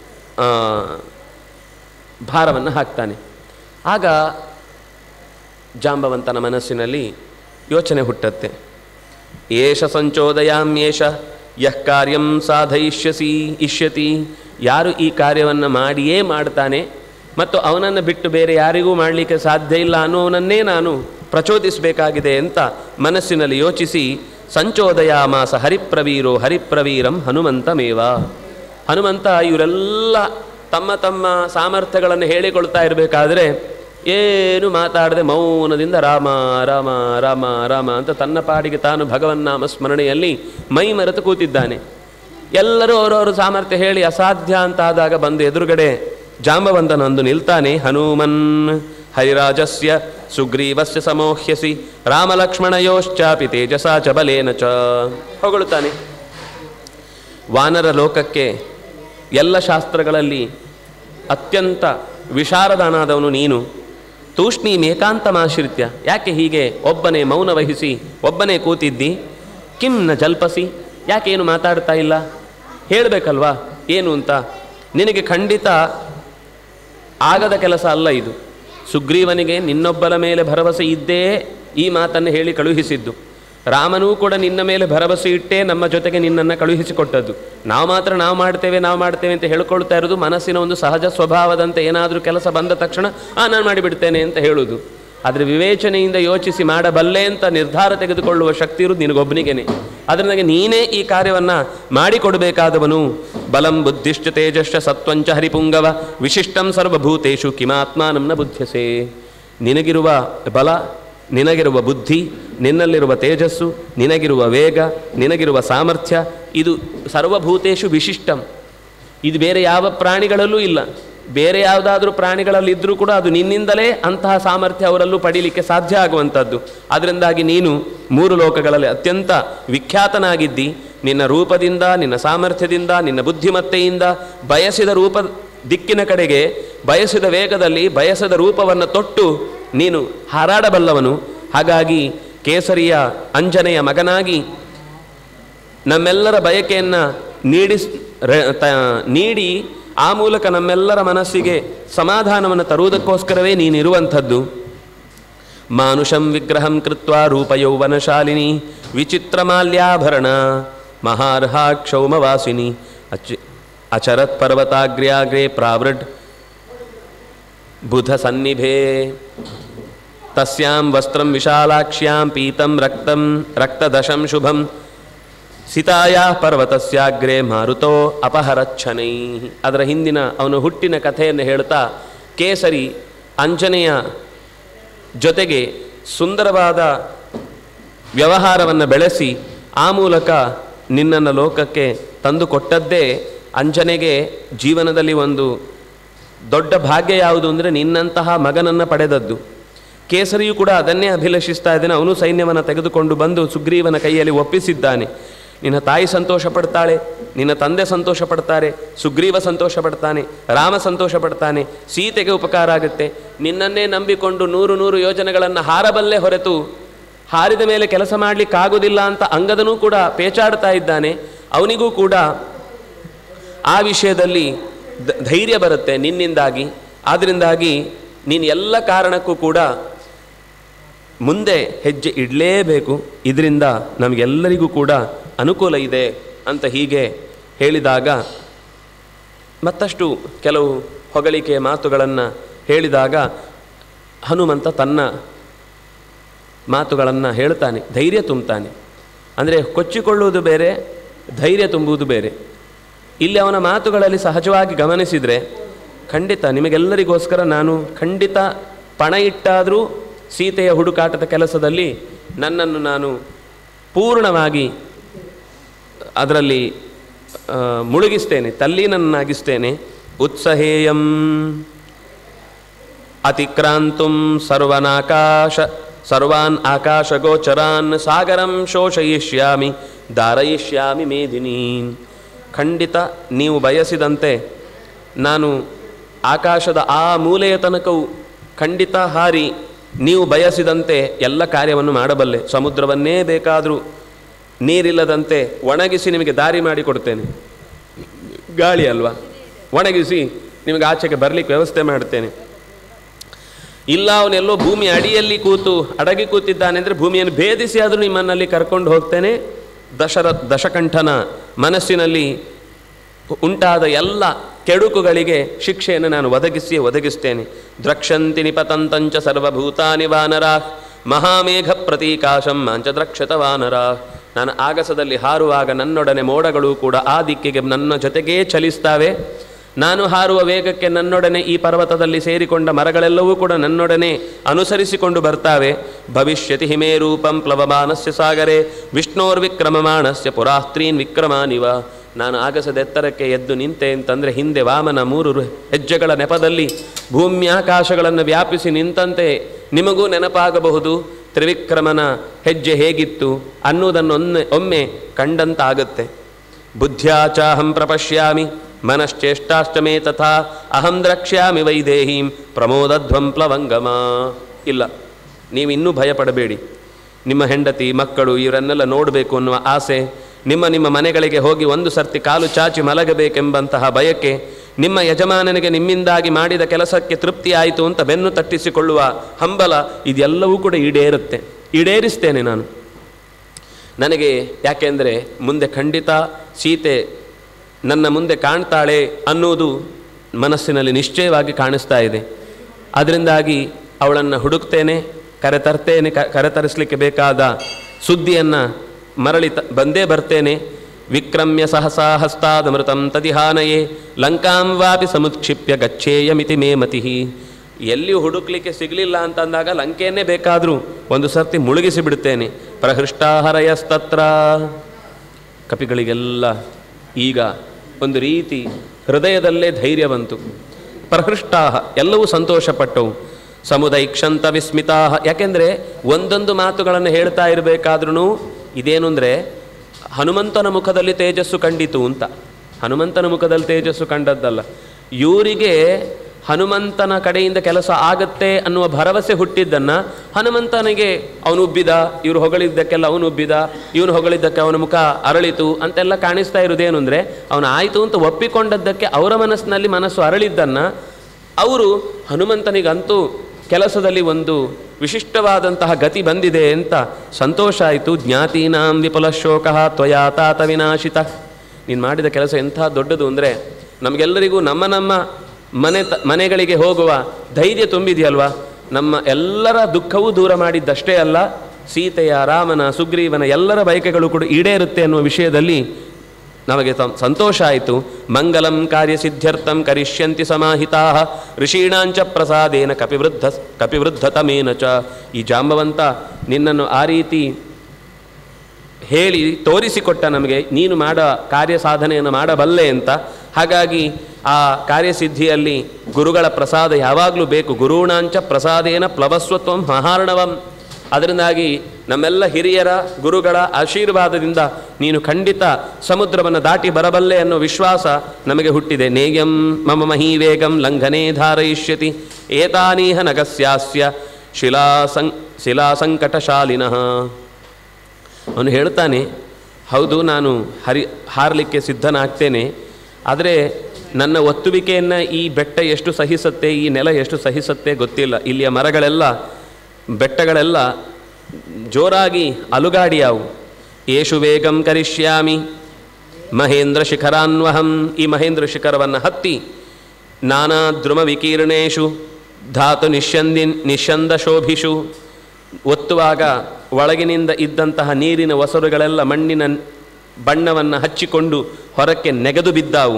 ಭಾರವನ್ನು ಹಾಕ್ತಾನೆ ಆಗ ಜಾಂಬವಂತನ ಮನಸ್ಸಿನಲ್ಲಿ ಯೋಚನೆ ಹುಟ್ಟತ್ತೆ ಏಷ ಸಂಚೋದಯಾಮ್ಯೇಷ ಯಃ ಕಾರ್ಯಂ ಸಾಧಯಿಷ್ಯಸಿ ಇಷ್ಯತಿ ಯಾರು ಈ ಕಾರ್ಯವನ್ನು ಮಾಡಿಯೇ ಮಾಡ್ತಾನೆ ಮತ್ತು ಅವನನ್ನು ಬಿಟ್ಟು ಬೇರೆ ಯಾರಿಗೂ ಮಾಡಲಿಕ್ಕೆ ಸಾಧ್ಯ ಇಲ್ಲ ಅನ್ನೋವನನ್ನೇ ನಾನು ಪ್ರಚೋದಿಸಬೇಕಾಗಿದೆ ಅಂತ ಮನಸ್ಸಿನಲ್ಲಿ ಯೋಚಿಸಿ ಸಂಚೋದಯಾಮಾಸ ಹರಿಪ್ರವೀರೋ ಹರಿಪ್ರವೀರಂ ಹನುಮಂತಮೇವ ಹನುಮಂತ ಇವರೆಲ್ಲ ತಮ್ಮ ತಮ್ಮ ಸಾಮರ್ಥ್ಯಗಳನ್ನು ಹೇಳಿಕೊಳ್ತಾ ಇರಬೇಕಾದ್ರೆ ಏನು ಮಾತಾಡದೆ ಮೌನದಿಂದ ರಾಮ ರಾಮ ರಾಮ ರಾಮ ಅಂತ ತನ್ನ ಪಾಡಿಗೆ ತಾನು ಭಗವನ್ನಾಮ ಸ್ಮರಣೆಯಲ್ಲಿ ಮೈ ಮರೆತು ಕೂತಿದ್ದಾನೆ ಎಲ್ಲರೂ ಅವರವರು ಸಾಮರ್ಥ್ಯ ಹೇಳಿ ಅಸಾಧ್ಯ ಅಂತ ಆದಾಗ ಬಂದು ಎದುರುಗಡೆ ಜಾಂಬವಂತನೊಂದು ನಿಲ್ತಾನೆ ಹನುಮನ್ ಹರಿರಾಜಸ್ಯ ಸುಗ್ರೀವಸ್ಯ ಸಮೋಹ್ಯಸಿ ರಾಮಲಕ್ಷ್ಮಣಯೋಶ್ಚಾಪಿ ತೇಜಸಾ ಚ ಬಲೇನ ಚ ಹೊಗಳುತ್ತಾನೆ ವಾನರ ಲೋಕಕ್ಕೆ ಎಲ್ಲ ಶಾಸ್ತ್ರಗಳಲ್ಲಿ ಅತ್ಯಂತ ವಿಶಾರದಾನಾದವನು ನೀನು ತೂಷ್ಣೀಂ ಏಕಾಂತಮಾಶ್ರಿತ್ಯ ಯಾಕೆ ಹೀಗೆ ಒಬ್ಬನೇ ಮೌನ ವಹಿಸಿ ಒಬ್ಬನೇ ಕೂತಿದ್ದಿ ಕಿಂ ನ ಜಲ್ಪಸಿ ಯಾಕೇನು ಮಾತಾಡ್ತಾ ಇಲ್ಲ ಹೇಳಬೇಕಲ್ವಾ ಏನು ಅಂತ ನಿನಗೆ ಖಂಡಿತ ಆಗದ ಕೆಲಸ ಅಲ್ಲ ಇದು ಸುಗ್ರೀವನಿಗೆ ನಿನ್ನೊಬ್ಬರ ಮೇಲೆ ಭರವಸೆ ಇದ್ದೇ ಈ ಮಾತನ್ನು ಹೇಳಿ ಕಳುಹಿಸಿದ್ದು ರಾಮನೂ ಕೂಡ ನಿನ್ನ ಮೇಲೆ ಭರವಸೆ ಇಟ್ಟೇ ನಮ್ಮ ಜೊತೆಗೆ ನಿನ್ನನ್ನು ಕಳುಹಿಸಿಕೊಟ್ಟದ್ದು ನಾವು ಮಾತ್ರ ನಾವು ಮಾಡ್ತೇವೆ ನಾವು ಮಾಡ್ತೇವೆ ಅಂತ ಹೇಳ್ಕೊಳ್ತಾ ಇರೋದು ಮನಸ್ಸಿನ ಒಂದು ಸಹಜ ಸ್ವಭಾವದಂತೆ ಏನಾದರೂ ಕೆಲಸ ಬಂದ ತಕ್ಷಣ ಆ ನಾನು ಮಾಡಿಬಿಡ್ತೇನೆ ಅಂತ ಹೇಳುವುದು ಆದರೆ ವಿವೇಚನೆಯಿಂದ ಯೋಚಿಸಿ ಮಾಡಬಲ್ಲೆ ಅಂತ ನಿರ್ಧಾರ ತೆಗೆದುಕೊಳ್ಳುವ ಶಕ್ತಿ ಇರುವುದು ನಿನಗೊಬ್ಬನಿಗೇನೆ ಅದರಿಂದಾಗಿ ನೀನೇ ಈ ಕಾರ್ಯವನ್ನು ಮಾಡಿಕೊಡಬೇಕಾದವನು ಬಲಂ ಬುದ್ಧಿಶ್ಚ ತೇಜಶ್ಚ ಸತ್ವಂಚ ಹರಿಪುಂಗವ ವಿಶಿಷ್ಟಂ ಸರ್ವಭೂತೇಶು ಕಿಮಾತ್ಮಾನಂನ ಬುದ್ಧಸೆ ನಿನಗಿರುವ ಬಲ ನಿನಗಿರುವ ಬುದ್ಧಿ ನಿನ್ನಲ್ಲಿರುವ ತೇಜಸ್ಸು ನಿನಗಿರುವ ವೇಗ ನಿನಗಿರುವ ಸಾಮರ್ಥ್ಯ ಇದು ಸರ್ವಭೂತೇಶು ವಿಶಿಷ್ಟಂ ಇದು ಬೇರೆ ಯಾವ ಪ್ರಾಣಿಗಳಲ್ಲೂ ಇಲ್ಲ ಬೇರೆ ಯಾವುದಾದ್ರೂ ಪ್ರಾಣಿಗಳಲ್ಲಿ ಇದ್ದರೂ ಕೂಡ ಅದು ನಿನ್ನಿಂದಲೇ ಅಂತಹ ಸಾಮರ್ಥ್ಯ ಅವರಲ್ಲೂ ಪಡೀಲಿಕ್ಕೆ ಸಾಧ್ಯ ಆಗುವಂಥದ್ದು ಅದರಿಂದಾಗಿ ನೀನು ಮೂರು ಲೋಕಗಳಲ್ಲಿ ಅತ್ಯಂತ ವಿಖ್ಯಾತನಾಗಿದ್ದಿ ನಿನ್ನ ರೂಪದಿಂದ ನಿನ್ನ ಸಾಮರ್ಥ್ಯದಿಂದ ನಿನ್ನ ಬುದ್ಧಿಮತ್ತೆಯಿಂದ ಬಯಸಿದ ರೂಪ ದಿಕ್ಕಿನ ಕಡೆಗೆ ಬಯಸಿದ ವೇಗದಲ್ಲಿ ಬಯಸದ ರೂಪವನ್ನು ತೊಟ್ಟು ನೀನು ಹಾರಾಡಬಲ್ಲವನು ಹಾಗಾಗಿ ಕೇಸರಿಯ ಅಂಜನೆಯ ಮಗನಾಗಿ ನಮ್ಮೆಲ್ಲರ ಬಯಕೆಯನ್ನು ನೀಡಿಸ್ ರೆ- ತ- ನೀಡಿ ಆ ಮೂಲಕ ನಮ್ಮೆಲ್ಲರ ಮನಸ್ಸಿಗೆ ಸಮಾಧಾನವನ್ನು ತರುವುದಕ್ಕೋಸ್ಕರವೇ ನೀನಿರುವಂಥದ್ದು ಮಾನುಷಂ ವಿಗ್ರಹಂ ಕೃತ್ವ ರೂಪಯೌವನಶಾಲಿನಿ ವಿಚಿತ್ರಮಾಲ್ಯಾಭರಣ ಮಹಾರ್ಹ ಕ್ಷೌಮವಾಸಿನಿ ಅಚ ಅಚರತ್ ಪರ್ವತಾಗ್ರ್ಯಾಗ್ರೇ ಪ್ರಾವೃಡ್ ಬುಧ ಸನ್ನಿಭೆ ತಸ್ಯಾಂ ವಸ್ತ್ರಂ ವಿಶಾಲಾಕ್ಷ್ಯಾಂ ಪೀತಂ ರಕ್ತಂ ರಕ್ತದಶಂ ಶುಭಂ ಸಿತಾಯಾ ಪರ್ವತಸ್ಯಾಗ್ರೆ ಮಾರುತೋ ಅಪಹರಚ್ಛನೈ ಅದರ ಹಿಂದಿನ ಅವನ ಹುಟ್ಟಿನ ಕಥೆಯನ್ನು ಹೇಳ್ತಾ ಕೇಸರಿ ಅಂಜನೆಯ ಜೊತೆಗೆ ಸುಂದರವಾದ ವ್ಯವಹಾರವನ್ನು ಬೆಳೆಸಿ ಆ ಮೂಲಕ ನಿನ್ನನ್ನು ಲೋಕಕ್ಕೆ ತಂದುಕೊಟ್ಟದ್ದೇ ಅಂಜನೆಗೆ ಜೀವನದಲ್ಲಿ ಒಂದು ದೊಡ್ಡ ಭಾಗ್ಯ ಯಾವುದು ಅಂದರೆ ನಿನ್ನಂತಹ ಮಗನನ್ನು ಪಡೆದದ್ದು ಕೇಸರಿಯು ಕೂಡ ಅದನ್ನೇ ಅಭಿಲಷಿಸ್ತಾ ಇದ್ದಾನೆ ಅವನು ಸೈನ್ಯವನ್ನು ತೆಗೆದುಕೊಂಡು ಬಂದು ಸುಗ್ರೀವನ ಕೈಯಲ್ಲಿ ಒಪ್ಪಿಸಿದ್ದಾನೆ ನಿನ್ನ ತಾಯಿ ಸಂತೋಷ ಪಡ್ತಾಳೆ ನಿನ್ನ ತಂದೆ ಸಂತೋಷ ಪಡ್ತಾರೆ ಸುಗ್ರೀವ ಸಂತೋಷ ಪಡ್ತಾನೆ ರಾಮ ಸಂತೋಷ ಪಡ್ತಾನೆ ಸೀತೆಗೆ ಉಪಕಾರ ಆಗುತ್ತೆ ನಿನ್ನನ್ನೇ ನಂಬಿಕೊಂಡು ನೂರು ನೂರು ಯೋಜನೆಗಳನ್ನು ಹಾರಬಲ್ಲೇ ಹೊರತು ಹಾರಿದ ಮೇಲೆ ಕೆಲಸ ಮಾಡಲಿಕ್ಕಾಗೋದಿಲ್ಲ ಅಂತ ಅಂಗದನೂ ಕೂಡ ಪೇಚಾಡ್ತಾ ಇದ್ದಾನೆ ಅವನಿಗೂ ಕೂಡ ಆ ವಿಷಯದಲ್ಲಿ ಧ- ಧೈರ್ಯ ಬರುತ್ತೆ ನಿನ್ನಿಂದಾಗಿ ಆದ್ದರಿಂದಾಗಿ ನೀನು ಎಲ್ಲ ಕಾರಣಕ್ಕೂ ಕೂಡ ಮುಂದೆ ಹೆಜ್ಜೆ ಇಡಲೇಬೇಕು ಇದರಿಂದ ನಮಗೆಲ್ಲರಿಗೂ ಕೂಡ ಅನುಕೂಲ ಇದೆ ಅಂತ ಹೀಗೆ ಹೇಳಿದಾಗ ಮತ್ತಷ್ಟು ಕೆಲವು ಹೊಗಳಿಕೆಯ ಮಾತುಗಳನ್ನು ಹೇಳಿದಾಗ ಹನುಮಂತ ತನ್ನ ಮಾತುಗಳನ್ನು ಹೇಳ್ತಾನೆ ಧೈರ್ಯ ತುಂಬುತ್ತಾನೆ ಅಂದರೆ ಕೊಚ್ಚಿಕೊಳ್ಳುವುದು ಬೇರೆ ಧೈರ್ಯ ತುಂಬುವುದು ಬೇರೆ ಇಲ್ಲಿ ಅವನ ಮಾತುಗಳಲ್ಲಿ ಸಹಜವಾಗಿ ಗಮನಿಸಿದರೆ ಖಂಡಿತ ನಿಮಗೆಲ್ಲರಿಗೋಸ್ಕರ ನಾನು ಖಂಡಿತ ಪಣ ಇಟ್ಟಾದರೂ ಸೀತೆಯ ಹುಡುಕಾಟದ ಕೆಲಸದಲ್ಲಿ ನನ್ನನ್ನು ನಾನು ಪೂರ್ಣವಾಗಿ ಅದರಲ್ಲಿ ಆ, ಮುಳುಗಿಸ್ತೇನೆ ತಲ್ಲೀನನ್ನಾಗಿಸ್ತೇನೆ ಉತ್ಸಹೇಯಂ ಅತಿಕ್ರಾಂತುಂ ಸರ್ವನಾಕಾಶ ಸರ್ವಾನ್ ಆಕಾಶಗೋಚರಾನ್ ಸಾಗರಂ ಶೋಷಯಿಷ್ಯಾಮಿ ಧಾರಯಿಷ್ಯಾಮಿ ಮೇದಿನೀನ್ ಖಂಡಿತ ನೀವು ಬಯಸಿದಂತೆ ನಾನು ಆಕಾಶದ ಆ ಮೂಲೆಯ ತನಕವೂ ಖಂಡಿತ ಹಾರಿ ನೀವು ಬಯಸಿದಂತೆ ಎಲ್ಲ ಕಾರ್ಯವನ್ನು ಮಾಡಬಲ್ಲೆ ಸಮುದ್ರವನ್ನೇ ಬೇಕಾದರೂ ನೀರಿಲ್ಲದಂತೆ ಒಣಗಿಸಿ ನಿಮಗೆ ದಾರಿ ಮಾಡಿಕೊಡ್ತೇನೆ ಗಾಳಿ ಅಲ್ವಾ ಒಣಗಿಸಿ ನಿಮಗೆ ಆಚೆಗೆ ಬರಲಿಕ್ಕೆ ವ್ಯವಸ್ಥೆ ಮಾಡ್ತೇನೆ ಇಲ್ಲ ಅವನೆಲ್ಲೋ ಭೂಮಿ ಅಡಿಯಲ್ಲಿ ಕೂತು ಅಡಗಿ ಕೂತಿದ್ದಾನೆ ಅಂದರೆ ಭೂಮಿಯನ್ನು ಭೇದಿಸಿ ಆದರೂ ನಿಮ್ಮನ್ನಲ್ಲಿ ಕರ್ಕೊಂಡು ಹೋಗ್ತೇನೆ ದಶರ ದಶಕಂಠನ ಮನಸ್ಸಿನಲ್ಲಿ ಉಂಟಾದ ಎಲ್ಲ ಕೆಡುಕುಗಳಿಗೆ ಶಿಕ್ಷೆಯನ್ನು ನಾನು ಒದಗಿಸಿ ಒದಗಿಸ್ತೇನೆ ದ್ರಕ್ಷಂತಿ ನಿಪತಂತಂಚ ಸರ್ವಭೂತಾನಿ ವಾನರಾ ಮಹಾಮೇಘ ಪ್ರತೀಕಾಶಂ ಮಾಂಚ ದ್ರಕ್ಷತ ವಾನರಾ ನಾನು ಆಗಸದಲ್ಲಿ ಹಾರುವಾಗ ನನ್ನೊಡನೆ ಮೋಡಗಳು ಕೂಡ ಆ ದಿಕ್ಕಿಗೆ ನನ್ನ ಜೊತೆಗೇ ಚಲಿಸ್ತಾವೆ ನಾನು ಹಾರುವ ವೇಗಕ್ಕೆ ನನ್ನೊಡನೆ ಈ ಪರ್ವತದಲ್ಲಿ ಸೇರಿಕೊಂಡ ಮರಗಳೆಲ್ಲವೂ ಕೂಡ ನನ್ನೊಡನೆ ಅನುಸರಿಸಿಕೊಂಡು ಬರ್ತಾವೆ ಭವಿಷ್ಯತಿ ಹಿಮೇ ರೂಪಂ ಪ್ಲವಮಾನಸ್ಯ ಸಾಗರೆ ವಿಷ್ಣೋರ್ವಿಕ್ರಮಮಾಣಸ್ಯ ಪುರಾಸ್ತ್ರೀನ್ ವಿಕ್ರಮಾನಿವ ನಾನು ಆಗಸದ ಎತ್ತರಕ್ಕೆ ಎದ್ದು ನಿಂತೆ ಅಂತಂದರೆ ಹಿಂದೆ ವಾಮನ ಮೂರು ರು- ಹೆಜ್ಜೆಗಳ ನೆಪದಲ್ಲಿ ಭೂಮ್ಯಾಕಾಶಗಳನ್ನು ವ್ಯಾಪಿಸಿ ನಿಂತಂತೆ ನಿಮಗೂ ನೆನಪಾಗಬಹುದು ತ್ರಿವಿಕ್ರಮನ ಹೆಜ್ಜೆ ಹೇಗಿತ್ತು ಅನ್ನುವುದನ್ನು ಒಮ್ಮೆ ಒಮ್ಮೆ ಕಂಡಂತಾಗುತ್ತೆ ಬುದ್ಧ್ಯಾಚಾಹಂ ಪ್ರಪಶ್ಯಾಮಿ ಮನಶ್ಚೇಷ್ಟಾಶ್ಚ ಮೇ ತಥಾ ಅಹಂ ದ್ರಕ್ಷ್ಯಾಮಿ ವೈದೇಹೀಂ ಪ್ರಮೋದಧ್ವಂ ಪ್ಲವಂಗಮ ಇಲ್ಲ ನೀವು ಇನ್ನೂ ಭಯಪಡಬೇಡಿ ನಿಮ್ಮ ಹೆಂಡತಿ ಮಕ್ಕಳು ಇವರನ್ನೆಲ್ಲ ನೋಡಬೇಕು ಅನ್ನುವ ಆಸೆ ನಿಮ್ಮ ನಿಮ್ಮ ಮನೆಗಳಿಗೆ ಹೋಗಿ ಒಂದು ಸರ್ತಿ ಕಾಲು ಚಾಚಿ ಮಲಗಬೇಕೆಂಬಂತಹ ಬಯಕೆ ನಿಮ್ಮ ಯಜಮಾನನಿಗೆ ನಿಮ್ಮಿಂದಾಗಿ ಮಾಡಿದ ಕೆಲಸಕ್ಕೆ ತೃಪ್ತಿ ಆಯಿತು ಅಂತ ಬೆನ್ನು ತಟ್ಟಿಸಿಕೊಳ್ಳುವ ಹಂಬಲ ಇದೆಲ್ಲವೂ ಕೂಡ ಈಡೇರುತ್ತೆ ಈಡೇರಿಸ್ತೇನೆ ನಾನು ನನಗೆ ಯಾಕೆಂದರೆ ಮುಂದೆ ಖಂಡಿತ ಸೀತೆ ನನ್ನ ಮುಂದೆ ಕಾಣ್ತಾಳೆ ಅನ್ನುವುದು ಮನಸ್ಸಿನಲ್ಲಿ ನಿಶ್ಚಯವಾಗಿ ಕಾಣಿಸ್ತಾ ಇದೆ ಅದರಿಂದಾಗಿ ಅವಳನ್ನು ಹುಡುಕ್ತೇನೆ ಕರೆತರ್ತೇನೆ ಕ ಕರೆತರಿಸಲಿಕ್ಕೆ ಬೇಕಾದ ಸುದ್ದಿಯನ್ನು ಮರಳಿ ತ ಬಂದೇ ಬರ್ತೇನೆ ವಿಕ್ರಮ್ಯ ಸಹಸಾ ಹಸ್ತಾದಮೃತಂ ತದಿಹಾನಯೇ ಲಂಕಾಂ ವಾಪಿ ಸಮುತ್ಕ್ಷಿಪ್ಯ ಗಚ್ಚೇಯಮಿತಿ ಮೇ ಮತಿ ಎಲ್ಲಿಯೂ ಹುಡುಕ್ಲಿಕ್ಕೆ ಸಿಗಲಿಲ್ಲ ಅಂತಂದಾಗ ಲಂಕೆಯನ್ನೇ ಬೇಕಾದರೂ ಒಂದು ಸರ್ತಿ ಮುಳುಗಿಸಿ ಬಿಡುತ್ತೇನೆ ಪ್ರಹೃಷ್ಟಾಹರಯಸ್ತತ್ರ ಕಪಿಗಳಿಗೆಲ್ಲ ಈಗ ಒಂದು ರೀತಿ ಹೃದಯದಲ್ಲೇ ಧೈರ್ಯ ಬಂತು ಪ್ರಹೃಷ್ಟಾಹ ಎಲ್ಲವೂ ಸಂತೋಷಪಟ್ಟವು ಸಮುದೈಕ್ಷಂತ ವಿಸ್ಮಿತಾಹ ಯಾಕೆಂದರೆ ಒಂದೊಂದು ಮಾತುಗಳನ್ನು ಹೇಳ್ತಾ ಇರಬೇಕಾದ್ರೂ ಇದೇನು ಅಂದರೆ ಹನುಮಂತನ ಮುಖದಲ್ಲಿ ತೇಜಸ್ಸು ಕಂಡಿತು ಅಂತ ಹನುಮಂತನ ಮುಖದಲ್ಲಿ ತೇಜಸ್ಸು ಕಂಡದ್ದಲ್ಲ ಇವರಿಗೆ ಹನುಮಂತನ ಕಡೆಯಿಂದ ಕೆಲಸ ಆಗತ್ತೆ ಅನ್ನುವ ಭರವಸೆ ಹುಟ್ಟಿದ್ದನ್ನು ಹನುಮಂತನಿಗೆ ಅವನು ಉಬ್ಬಿದ ಇವರು ಹೊಗಳಿದ್ದಕ್ಕೆಲ್ಲ ಅವನು ಉಬ್ಬಿದ ಇವನು ಹೊಗಳಿದ್ದಕ್ಕೆ ಅವನ ಮುಖ ಅರಳಿತು ಅಂತೆಲ್ಲ ಕಾಣಿಸ್ತಾ ಇರೋದೇನು ಅಂದರೆ ಅವನು ಆಯಿತು ಅಂತ ಒಪ್ಪಿಕೊಂಡದ್ದಕ್ಕೆ ಅವರ ಮನಸ್ಸಿನಲ್ಲಿ ಮನಸ್ಸು ಅರಳಿದ್ದನ್ನು ಅವರು ಹನುಮಂತನಿಗಂತೂ ಕೆಲಸದಲ್ಲಿ ಒಂದು ವಿಶಿಷ್ಟವಾದಂತಹ ಗತಿ ಬಂದಿದೆ ಅಂತ ಸಂತೋಷ ಆಯಿತು ಜ್ಞಾತೀನಾಂ ವಿಪುಲ ಶೋಕ ತ್ವಯಾ ತಾತ ವಿನಾಶಿತ ನೀನು ಮಾಡಿದ ಕೆಲಸ ಎಂಥ ದೊಡ್ಡದು ಅಂದರೆ ನಮಗೆಲ್ಲರಿಗೂ ನಮ್ಮ ನಮ್ಮ ಮನೆ ತ ಮನೆಗಳಿಗೆ ಹೋಗುವ ಧೈರ್ಯ ತುಂಬಿದೆಯಲ್ವಾ ನಮ್ಮ ಎಲ್ಲರ ದುಃಖವೂ ದೂರ ಮಾಡಿದ್ದಷ್ಟೇ ಅಲ್ಲ ಸೀತೆಯ ರಾಮನ ಸುಗ್ರೀವನ ಎಲ್ಲರ ಬಯಕೆಗಳು ಕೂಡ ಈಡೇರುತ್ತೆ ಅನ್ನುವ ವಿಷಯದಲ್ಲಿ ನಮಗೆ ಸಂ- ಸಂತೋಷ ಆಯಿತು ಮಂಗಲಂ ಕಾರ್ಯಸಿದ್ಧ್ಯರ್ಥಂ ಕರಿಷ್ಯಂತಿ ಸಮಾಹಿತಾ ಋಷೀಣಾಂಚ ಪ್ರಸಾದೇನ ಕಪಿವೃದ್ಧ ಕಪಿವೃದ್ಧತಮೇನ ಚ ಈ ಜಾಂಬವಂತ ನಿನ್ನನ್ನು ಆ ರೀತಿ ಹೇಳಿ ತೋರಿಸಿಕೊಟ್ಟ ನಮಗೆ ನೀನು ಮಾಡ ಕಾರ್ಯ ಸಾಧನೆಯನ್ನು ಮಾಡಬಲ್ಲೆ ಅಂತ ಹಾಗಾಗಿ ಆ ಕಾರ್ಯಸಿದ್ಧಿಯಲ್ಲಿ ಗುರುಗಳ ಪ್ರಸಾದ ಯಾವಾಗಲೂ ಬೇಕು ಗುರುಣಾಂಚ ಪ್ರಸಾದೇನ ಪ್ಲವಸ್ವತ್ವಂ ಮಹಾರ್ಣವಂ ಅದರಿಂದಾಗಿ ನಮ್ಮೆಲ್ಲ ಹಿರಿಯರ ಗುರುಗಳ ಆಶೀರ್ವಾದದಿಂದ ನೀನು ಖಂಡಿತ ಸಮುದ್ರವನ್ನು ದಾಟಿ ಬರಬಲ್ಲೆ ಅನ್ನೋ ವಿಶ್ವಾಸ ನಮಗೆ ಹುಟ್ಟಿದೆ ನೇಯಂ ಮಮ ಮಹೀವೇಗಂ ಲಂಘನೆ ಧಾರಯಿಷ್ಯತಿ ಏತಾನೀಹ ನಗಸ್ಯಾಸ್ಯ ಶಿಲಾಸಂ ಶಿಲಾಸಂಕಟಶಾಲಿನಃ ಅವನು ಹೇಳ್ತಾನೆ ಹೌದು ನಾನು ಹರಿ ಹಾರಲಿಕ್ಕೆ ಸಿದ್ಧನಾಗ್ತೇನೆ ಆದರೆ ನನ್ನ ಒತ್ತುವಿಕೆಯನ್ನು ಈ ಬೆಟ್ಟ ಎಷ್ಟು ಸಹಿಸುತ್ತೆ ಈ ನೆಲ ಎಷ್ಟು ಸಹಿಸುತ್ತೆ ಗೊತ್ತಿಲ್ಲ ಇಲ್ಲಿಯ ಮರಗಳೆಲ್ಲ ಬೆಟ್ಟಗಳೆಲ್ಲ ಜೋರಾಗಿ ಅಲುಗಾಡಿಯಾವು ಏಷು ವೇಗಂ ಕರಿಷ್ಯಾಮಿ ಮಹೇಂದ್ರ ಶಿಖರಾನ್ವಹಂ ಈ ಮಹೇಂದ್ರ ಶಿಖರವನ್ನು ಹತ್ತಿ ನಾನಾ ದ್ರುಮ ವಿಕೀರ್ಣೇಶು ಧಾತು ನಿಶ್ಯಂದಿ ನಿಶ್ಯಂದ ಶೋಭಿಷು ಒತ್ತುವಾಗ ಒಳಗಿನಿಂದ ಇದ್ದಂತಹ ನೀರಿನ ಒಸರುಗಳೆಲ್ಲ ಮಣ್ಣಿನ ಬಣ್ಣವನ್ನು ಹಚ್ಚಿಕೊಂಡು ಹೊರಕ್ಕೆ ನೆಗೆದು ಬಿದ್ದಾವು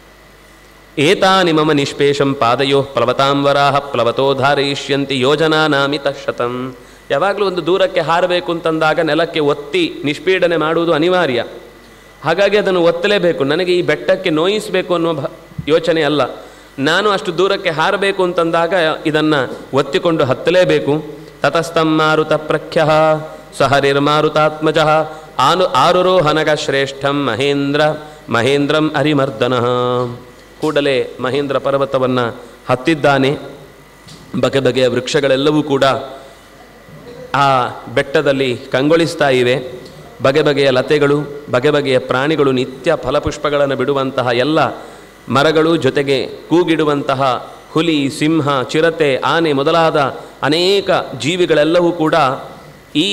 ಏತಾನಿ ಮಮ ನಿಷ್ಪೇಷಂ ಪಾದಯೋ ಪ್ಲವತಾಂವರಾಹ ಪ್ಲವತೋ ಧಾರಯಿಷ್ಯಂತಿ ಯೋಜನಾನಾಮಿತ ಶತಂ ಯಾವಾಗಲೂ ಒಂದು ದೂರಕ್ಕೆ ಹಾರಬೇಕು ಅಂತಂದಾಗ ನೆಲಕ್ಕೆ ಒತ್ತಿ ನಿಷ್ಪೀಡನೆ ಮಾಡುವುದು ಅನಿವಾರ್ಯ ಹಾಗಾಗಿ ಅದನ್ನು ಒತ್ತಲೇಬೇಕು ನನಗೆ ಈ ಬೆಟ್ಟಕ್ಕೆ ನೋಯಿಸಬೇಕು ಅನ್ನೋ ಭ ಯೋಚನೆ ಅಲ್ಲ ನಾನು ಅಷ್ಟು ದೂರಕ್ಕೆ ಹಾರಬೇಕು ಅಂತಂದಾಗ ಇದನ್ನು ಒತ್ತಿಕೊಂಡು ಹತ್ತಲೇಬೇಕು ತತಸ್ತಂ ಮಾರುತ ಪ್ರಖ್ಯ ಸಹರಿರ್ಮಾರುತಾತ್ಮಜ ಆನು ಆರುರೋಹನಗ ಶ್ರೇಷ್ಠಂ ಮಹೇಂದ್ರ ಮಹೇಂದ್ರಂ ಹರಿಮರ್ದನಃ ಕೂಡಲೇ ಮಹೇಂದ್ರ ಪರ್ವತವನ್ನು ಹತ್ತಿದ್ದಾನೆ ಬಗೆ ಬಗೆಯ ವೃಕ್ಷಗಳೆಲ್ಲವೂ ಕೂಡ ಆ ಬೆಟ್ಟದಲ್ಲಿ ಕಂಗೊಳಿಸ್ತಾ ಇವೆ ಬಗೆ ಬಗೆಯ ಲತೆಗಳು ಬಗೆ ಬಗೆಯ ಪ್ರಾಣಿಗಳು ನಿತ್ಯ ಫಲಪುಷ್ಪಗಳನ್ನು ಬಿಡುವಂತಹ ಎಲ್ಲ ಮರಗಳು ಜೊತೆಗೆ ಕೂಗಿಡುವಂತಹ ಹುಲಿ ಸಿಂಹ ಚಿರತೆ ಆನೆ ಮೊದಲಾದ ಅನೇಕ ಜೀವಿಗಳೆಲ್ಲವೂ ಕೂಡ ಈ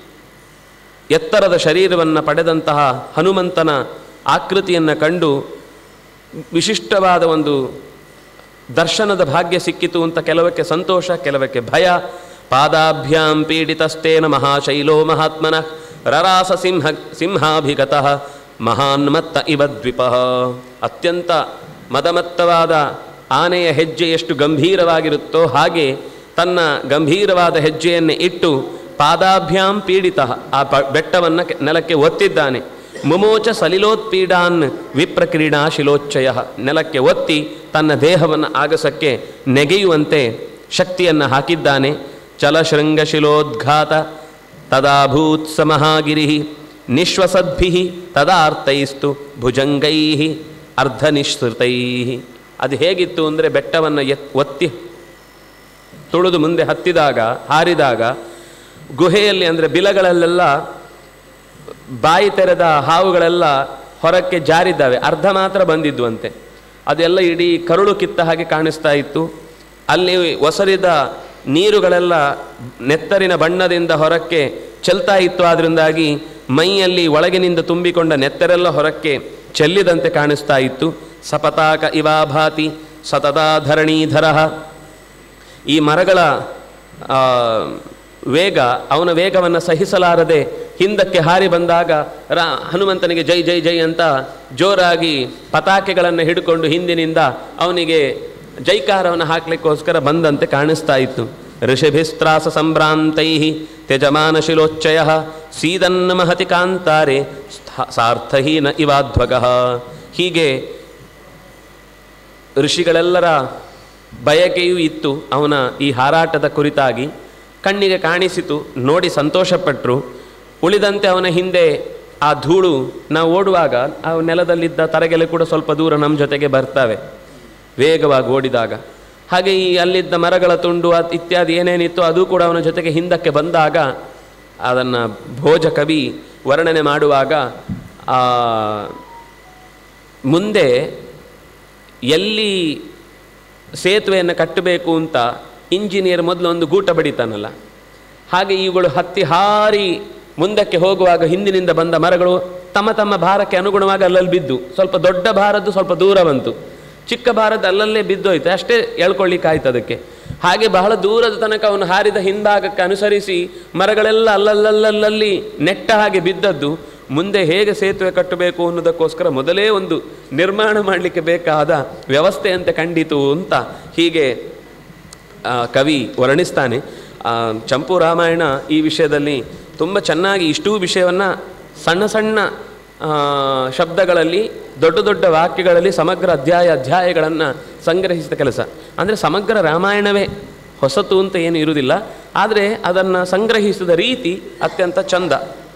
ಎತ್ತರದ ಶರೀರವನ್ನು ಪಡೆದಂತಹ ಹನುಮಂತನ ಆಕೃತಿಯನ್ನು ಕಂಡು ವಿಶಿಷ್ಟವಾದ ಒಂದು ದರ್ಶನದ ಭಾಗ್ಯ ಸಿಕ್ಕಿತು ಅಂತ ಕೆಲವಕ್ಕೆ ಸಂತೋಷ ಕೆಲವಕ್ಕೆ ಭಯ ಪಾದಾಭ್ಯಾಂ ಪೀಡಿತಸ್ತೇನ ಮಹಾಶೈಲೋ ಮಹಾತ್ಮನ ರರಾಸ ಸಿಂಹ ಸಿಂಹಾಭಿಗತಃ ಮಹಾನ್ಮತ್ತ ಇವ ದ್ವಿಪ ಅತ್ಯಂತ ಮದಮತ್ತವಾದ ಆನೆಯ ಹೆಜ್ಜೆ ಎಷ್ಟು ಗಂಭೀರವಾಗಿರುತ್ತೋ ಹಾಗೆ ತನ್ನ ಗಂಭೀರವಾದ ಹೆಜ್ಜೆಯನ್ನು ಇಟ್ಟು ಪಾದಾಭ್ಯಾಂ ಪೀಡಿತ ಆ ಪ ಬೆಟ್ಟವನ್ನು ಕೆ- ನೆಲಕ್ಕೆ ಒತ್ತಿದ್ದಾನೆ ಮುಮೋಚ ಸಲಿಲೋತ್ಪೀಡಾನ್ ವಿಪ್ರಕ್ರೀಡಾ ಶಿಲೋಚ್ಚಯ ನೆಲಕ್ಕೆ ಒತ್ತಿ ತನ್ನ ದೇಹವನ್ನು ಆಗಸಕ್ಕೆ ನೆಗೆಯುವಂತೆ ಶಕ್ತಿಯನ್ನು ಹಾಕಿದ್ದಾನೆ ಚಲಶೃಂಗಶಿಲೋದ್ಘಾತ ತದಾಭೂತ್ ಸ ಮಹಾಗಿರಿ ನಿಶ್ವಸದ್ಭಿ ತದಾರ್ತೈಸ್ತು ಭುಜಂಗೈ ಅರ್ಧನಿಶ್ರುತೈ ಅದು ಹೇಗಿತ್ತು ಅಂದರೆ ಬೆಟ್ಟವನ್ನು ಎತ್ ಒತ್ತಿ ತುಳಿದು ಮುಂದೆ ಹತ್ತಿದಾಗ ಹಾರಿದಾಗ ಗುಹೆಯಲ್ಲಿ ಅಂದರೆ ಬಿಲಗಳಲ್ಲೆಲ್ಲ ಬಾಯಿ ತೆರೆದ ಹಾವುಗಳೆಲ್ಲ ಹೊರಕ್ಕೆ ಜಾರಿದ್ದಾವೆ ಅರ್ಧ ಮಾತ್ರ ಬಂದಿದ್ವಂತೆ ಅದೆಲ್ಲ ಇಡೀ ಕರುಳು ಕಿತ್ತ ಹಾಗೆ ಕಾಣಿಸ್ತಾ ಇತ್ತು ಅಲ್ಲಿ ಒಸರಿದ ನೀರುಗಳೆಲ್ಲ ನೆತ್ತರಿನ ಬಣ್ಣದಿಂದ ಹೊರಕ್ಕೆ ಚೆಲ್ತಾ ಇತ್ತು ಆದ್ರಿಂದಾಗಿ ಮೈಯಲ್ಲಿ ಒಳಗಿನಿಂದ ತುಂಬಿಕೊಂಡ ನೆತ್ತರೆಲ್ಲ ಹೊರಕ್ಕೆ ಚೆಲ್ಲಿದಂತೆ ಕಾಣಿಸ್ತಾ ಇತ್ತು ಸಪತಾಕ ಇವಾಭಾತಿ ಸತತಾ ಧರಣೀಧರ ಈ ಮರಗಳ ಆ, ವೇಗ ಅವನ ವೇಗವನ್ನು ಸಹಿಸಲಾರದೆ ಹಿಂದಕ್ಕೆ ಹಾರಿ ಬಂದಾಗ ರಾ ಹನುಮಂತನಿಗೆ ಜೈ ಜೈ ಜೈ ಅಂತ ಜೋರಾಗಿ ಪತಾಕೆಗಳನ್ನು ಹಿಡ್ಕೊಂಡು ಹಿಂದಿನಿಂದ ಅವನಿಗೆ ಜೈಕಾರವನ್ನು ಹಾಕ್ಲಿಕ್ಕೋಸ್ಕರ ಬಂದಂತೆ ಕಾಣಿಸ್ತಾ ಇತ್ತು ಋಷಿಭಿಸ್ತ್ರಾಸ ಸಂಭ್ರಾಂತೈ ತ್ಯಜಮಾನ ಶಿಲೋಚ್ಚಯ ಸೀದನ್ನ ಮಹತಿ ಕಾಂತಾರೆ ಸ್ಥಾ- ಸಾರ್ಥಹೀನ ಇವಾಧ್ವಗ ಹೀಗೆ ಋಷಿಗಳೆಲ್ಲರ ಬಯಕೆಯೂ ಇತ್ತು ಅವನ ಈ ಹಾರಾಟದ ಕುರಿತಾಗಿ ಕಣ್ಣಿಗೆ ಕಾಣಿಸಿತು ನೋಡಿ ಸಂತೋಷಪಟ್ಟರು ಉಳಿದಂತೆ ಅವನ ಹಿಂದೆ ಆ ಧೂಳು ನಾವು ಓಡುವಾಗ ಆ ನೆಲದಲ್ಲಿದ್ದ ತರಗೆಲೆ ಕೂಡ ಸ್ವಲ್ಪ ದೂರ ನಮ್ಮ ಜೊತೆಗೆ ಬರ್ತವೆ ವೇಗವಾಗಿ ಓಡಿದಾಗ ಹಾಗೆ ಈ ಅಲ್ಲಿದ್ದ ಮರಗಳ ತುಂಡು ಅತ್- ಇತ್ಯಾದಿ ಏನೇನಿತ್ತು ಅದು ಕೂಡ ಅವನ ಜೊತೆಗೆ ಹಿಂದಕ್ಕೆ ಬಂದಾಗ ಅದನ್ನು ಭೋಜ ಕವಿ ವರ್ಣನೆ ಮಾಡುವಾಗ ಆ, ಮುಂದೆ ಎಲ್ಲಿ ಸೇತುವೆಯನ್ನು ಕಟ್ಟಬೇಕು ಅಂತ ಇಂಜಿನಿಯರ್ ಮೊದಲು ಒಂದು ಗೂಟ ಬಡಿತಾನಲ್ಲ ಹಾಗೆ ಇವುಗಳು ಹತ್ತಿ ಹಾರಿ ಮುಂದಕ್ಕೆ ಹೋಗುವಾಗ ಹಿಂದಿನಿಂದ ಬಂದ ಮರಗಳು ತಮ್ಮ ತಮ್ಮ ಭಾರಕ್ಕೆ ಅನುಗುಣವಾಗಿ ಅಲ್ಲಲ್ಲಿ ಬಿದ್ದು ಸ್ವಲ್ಪ ದೊಡ್ಡ ಭಾರದ್ದು ಸ್ವಲ್ಪ ದೂರ ಬಂತು ಚಿಕ್ಕ ಭಾರದ್ದು ಅಲ್ಲಲ್ಲೇ ಬಿದ್ದೋಯ್ತು ಅಷ್ಟೇ ಎಳ್ಕೊಳ್ಳಿಕ್ಕಾಯ್ತು ಅದಕ್ಕೆ ಹಾಗೆ ಬಹಳ ದೂರದ ತನಕ ಅವನು ಹಾರಿದ ಹಿಂಭಾಗಕ್ಕೆ ಅನುಸರಿಸಿ ಮರಗಳೆಲ್ಲ ಅಲ್ಲಲ್ಲಲ್ಲಲ್ಲಿ ನೆಟ್ಟ ಹಾಗೆ ಬಿದ್ದದ್ದು ಮುಂದೆ ಹೇಗೆ ಸೇತುವೆ ಕಟ್ಟಬೇಕು ಅನ್ನೋದಕ್ಕೋಸ್ಕರ ಮೊದಲೇ ಒಂದು ನಿರ್ಮಾಣ ಮಾಡಲಿಕ್ಕೆ ಬೇಕಾದ ವ್ಯವಸ್ಥೆಯಂತೆ ಕಂಡಿತು ಅಂತ ಹೀಗೆ ಆ, ಕವಿ ವರ್ಣಿಸ್ತಾನೆ ಆ, ಚಂಪು ರಾಮಾಯಣ ಈ ವಿಷಯದಲ್ಲಿ ತುಂಬ ಚೆನ್ನಾಗಿ ಇಷ್ಟೂ ವಿಷಯವನ್ನು ಸಣ್ಣ ಸಣ್ಣ ಆ, ಶಬ್ದಗಳಲ್ಲಿ ದೊಡ್ಡ ದೊಡ್ಡ ವಾಕ್ಯಗಳಲ್ಲಿ ಸಮಗ್ರ ಅಧ್ಯಾಯ ಅಧ್ಯಾಯಗಳನ್ನು ಸಂಗ್ರಹಿಸಿದ ಕೆಲಸ ಅಂದರೆ ಸಮಗ್ರ ರಾಮಾಯಣವೇ ಹೊಸತು ಅಂತ ಏನು ಇರುವುದಿಲ್ಲ ಆದರೆ ಅದನ್ನು ಸಂಗ್ರಹಿಸಿದ ರೀತಿ ಅತ್ಯಂತ ಚಂದ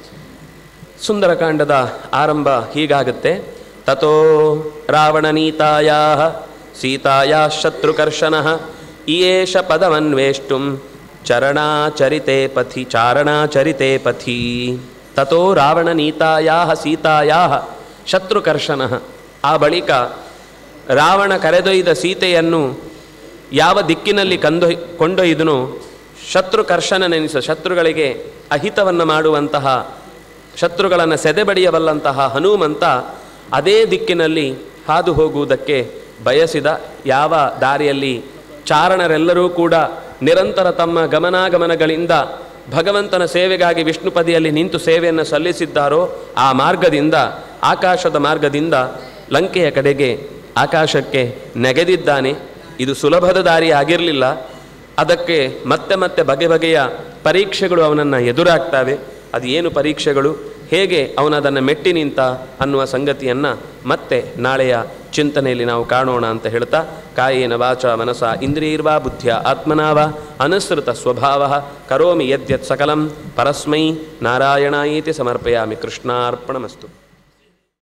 ಸುಂದರಕಾಂಡದ ಆರಂಭ ಹೀಗಾಗುತ್ತೆ ತಥೋ ರಾವಣನೀತಾಯ ಸೀತಾಯ ಶತ್ರುಕರ್ಷಣ ಇಯೇಷ ಪದಮನ್ವೇಷ್ಟುಂ ಚರಣಾಚರಿತೆ ಪಥಿ ಚಾರಣಾಚರಿತೆ ಪಥಿ ತಥೋ ರಾವಣನೀತಾಯ ಸೀತಾಯ ಶತ್ರುಕರ್ಷಣ ಆ ಬಳಿಕ ರಾವಣ ಕರೆದೊಯ್ದ ಸೀತೆಯನ್ನು ಯಾವ ದಿಕ್ಕಿನಲ್ಲಿ ಕಂದೊಯ್ ಕೊಂಡೊಯ್ದನೋ ಶತ್ರುಕರ್ಷಣನೆನಿಸ ಶತ್ರುಗಳಿಗೆ ಅಹಿತವನ್ನು ಮಾಡುವಂತಹ ಶತ್ರುಗಳನ್ನು ಸೆದೆಬಡಿಯಬಲ್ಲಂತಹ ಹನುಮಂತ ಅದೇ ದಿಕ್ಕಿನಲ್ಲಿ ಹಾದು ಹೋಗುವುದಕ್ಕೆ ಬಯಸಿದ ಯಾವ ದಾರಿಯಲ್ಲಿ ಚಾರಣರೆಲ್ಲರೂ ಕೂಡ ನಿರಂತರ ತಮ್ಮ ಗಮನಾಗಮನಗಳಿಂದ ಭಗವಂತನ ಸೇವೆಗಾಗಿ ವಿಷ್ಣುಪದಿಯಲ್ಲಿ ನಿಂತು ಸೇವೆಯನ್ನು ಸಲ್ಲಿಸಿದ್ದಾರೋ ಆ ಮಾರ್ಗದಿಂದ ಆಕಾಶದ ಮಾರ್ಗದಿಂದ ಲಂಕೆಯ ಕಡೆಗೆ ಆಕಾಶಕ್ಕೆ ನೆಗೆದಿದ್ದಾನೆ ಇದು ಸುಲಭದ ದಾರಿ ಆಗಿರಲಿಲ್ಲ ಅದಕ್ಕೆ ಮತ್ತೆ ಮತ್ತೆ ಬಗೆ ಬಗೆಯ ಪರೀಕ್ಷೆಗಳು ಅವನನ್ನು ಎದುರಾಗ್ತವೆ ಅದು ಏನು ಪರೀಕ್ಷೆಗಳು ಹೇಗೆ ಅವನದನ್ನು ಮೆಟ್ಟಿ ನಿಂತ ಅನ್ನುವ ಸಂಗತಿಯನ್ನು ಮತ್ತೆ ನಾಳೆಯ ಚಿಂತನೆಯಲ್ಲಿ ನಾವು ಕಾಣೋಣ ಅಂತ ಹೇಳ್ತಾ ಕಾಯೇನ ವಾಚ ಮನಸ ಇಂದ್ರಿಯರ್ವಾ ಬುದ್ಧಿಯ ಆತ್ಮನಾವ ಅನುಸೃತ ಸ್ವಭಾವ ಕರೋಮಿ ಯದ್ಯತ್ ಸಕಲಂ ಪರಸ್ಮೈ ನಾರಾಯಣಾಯೇತಿ ಸಮರ್ಪಯಾಮಿ ಕೃಷ್ಣಾರ್ಪಣಮಸ್ತು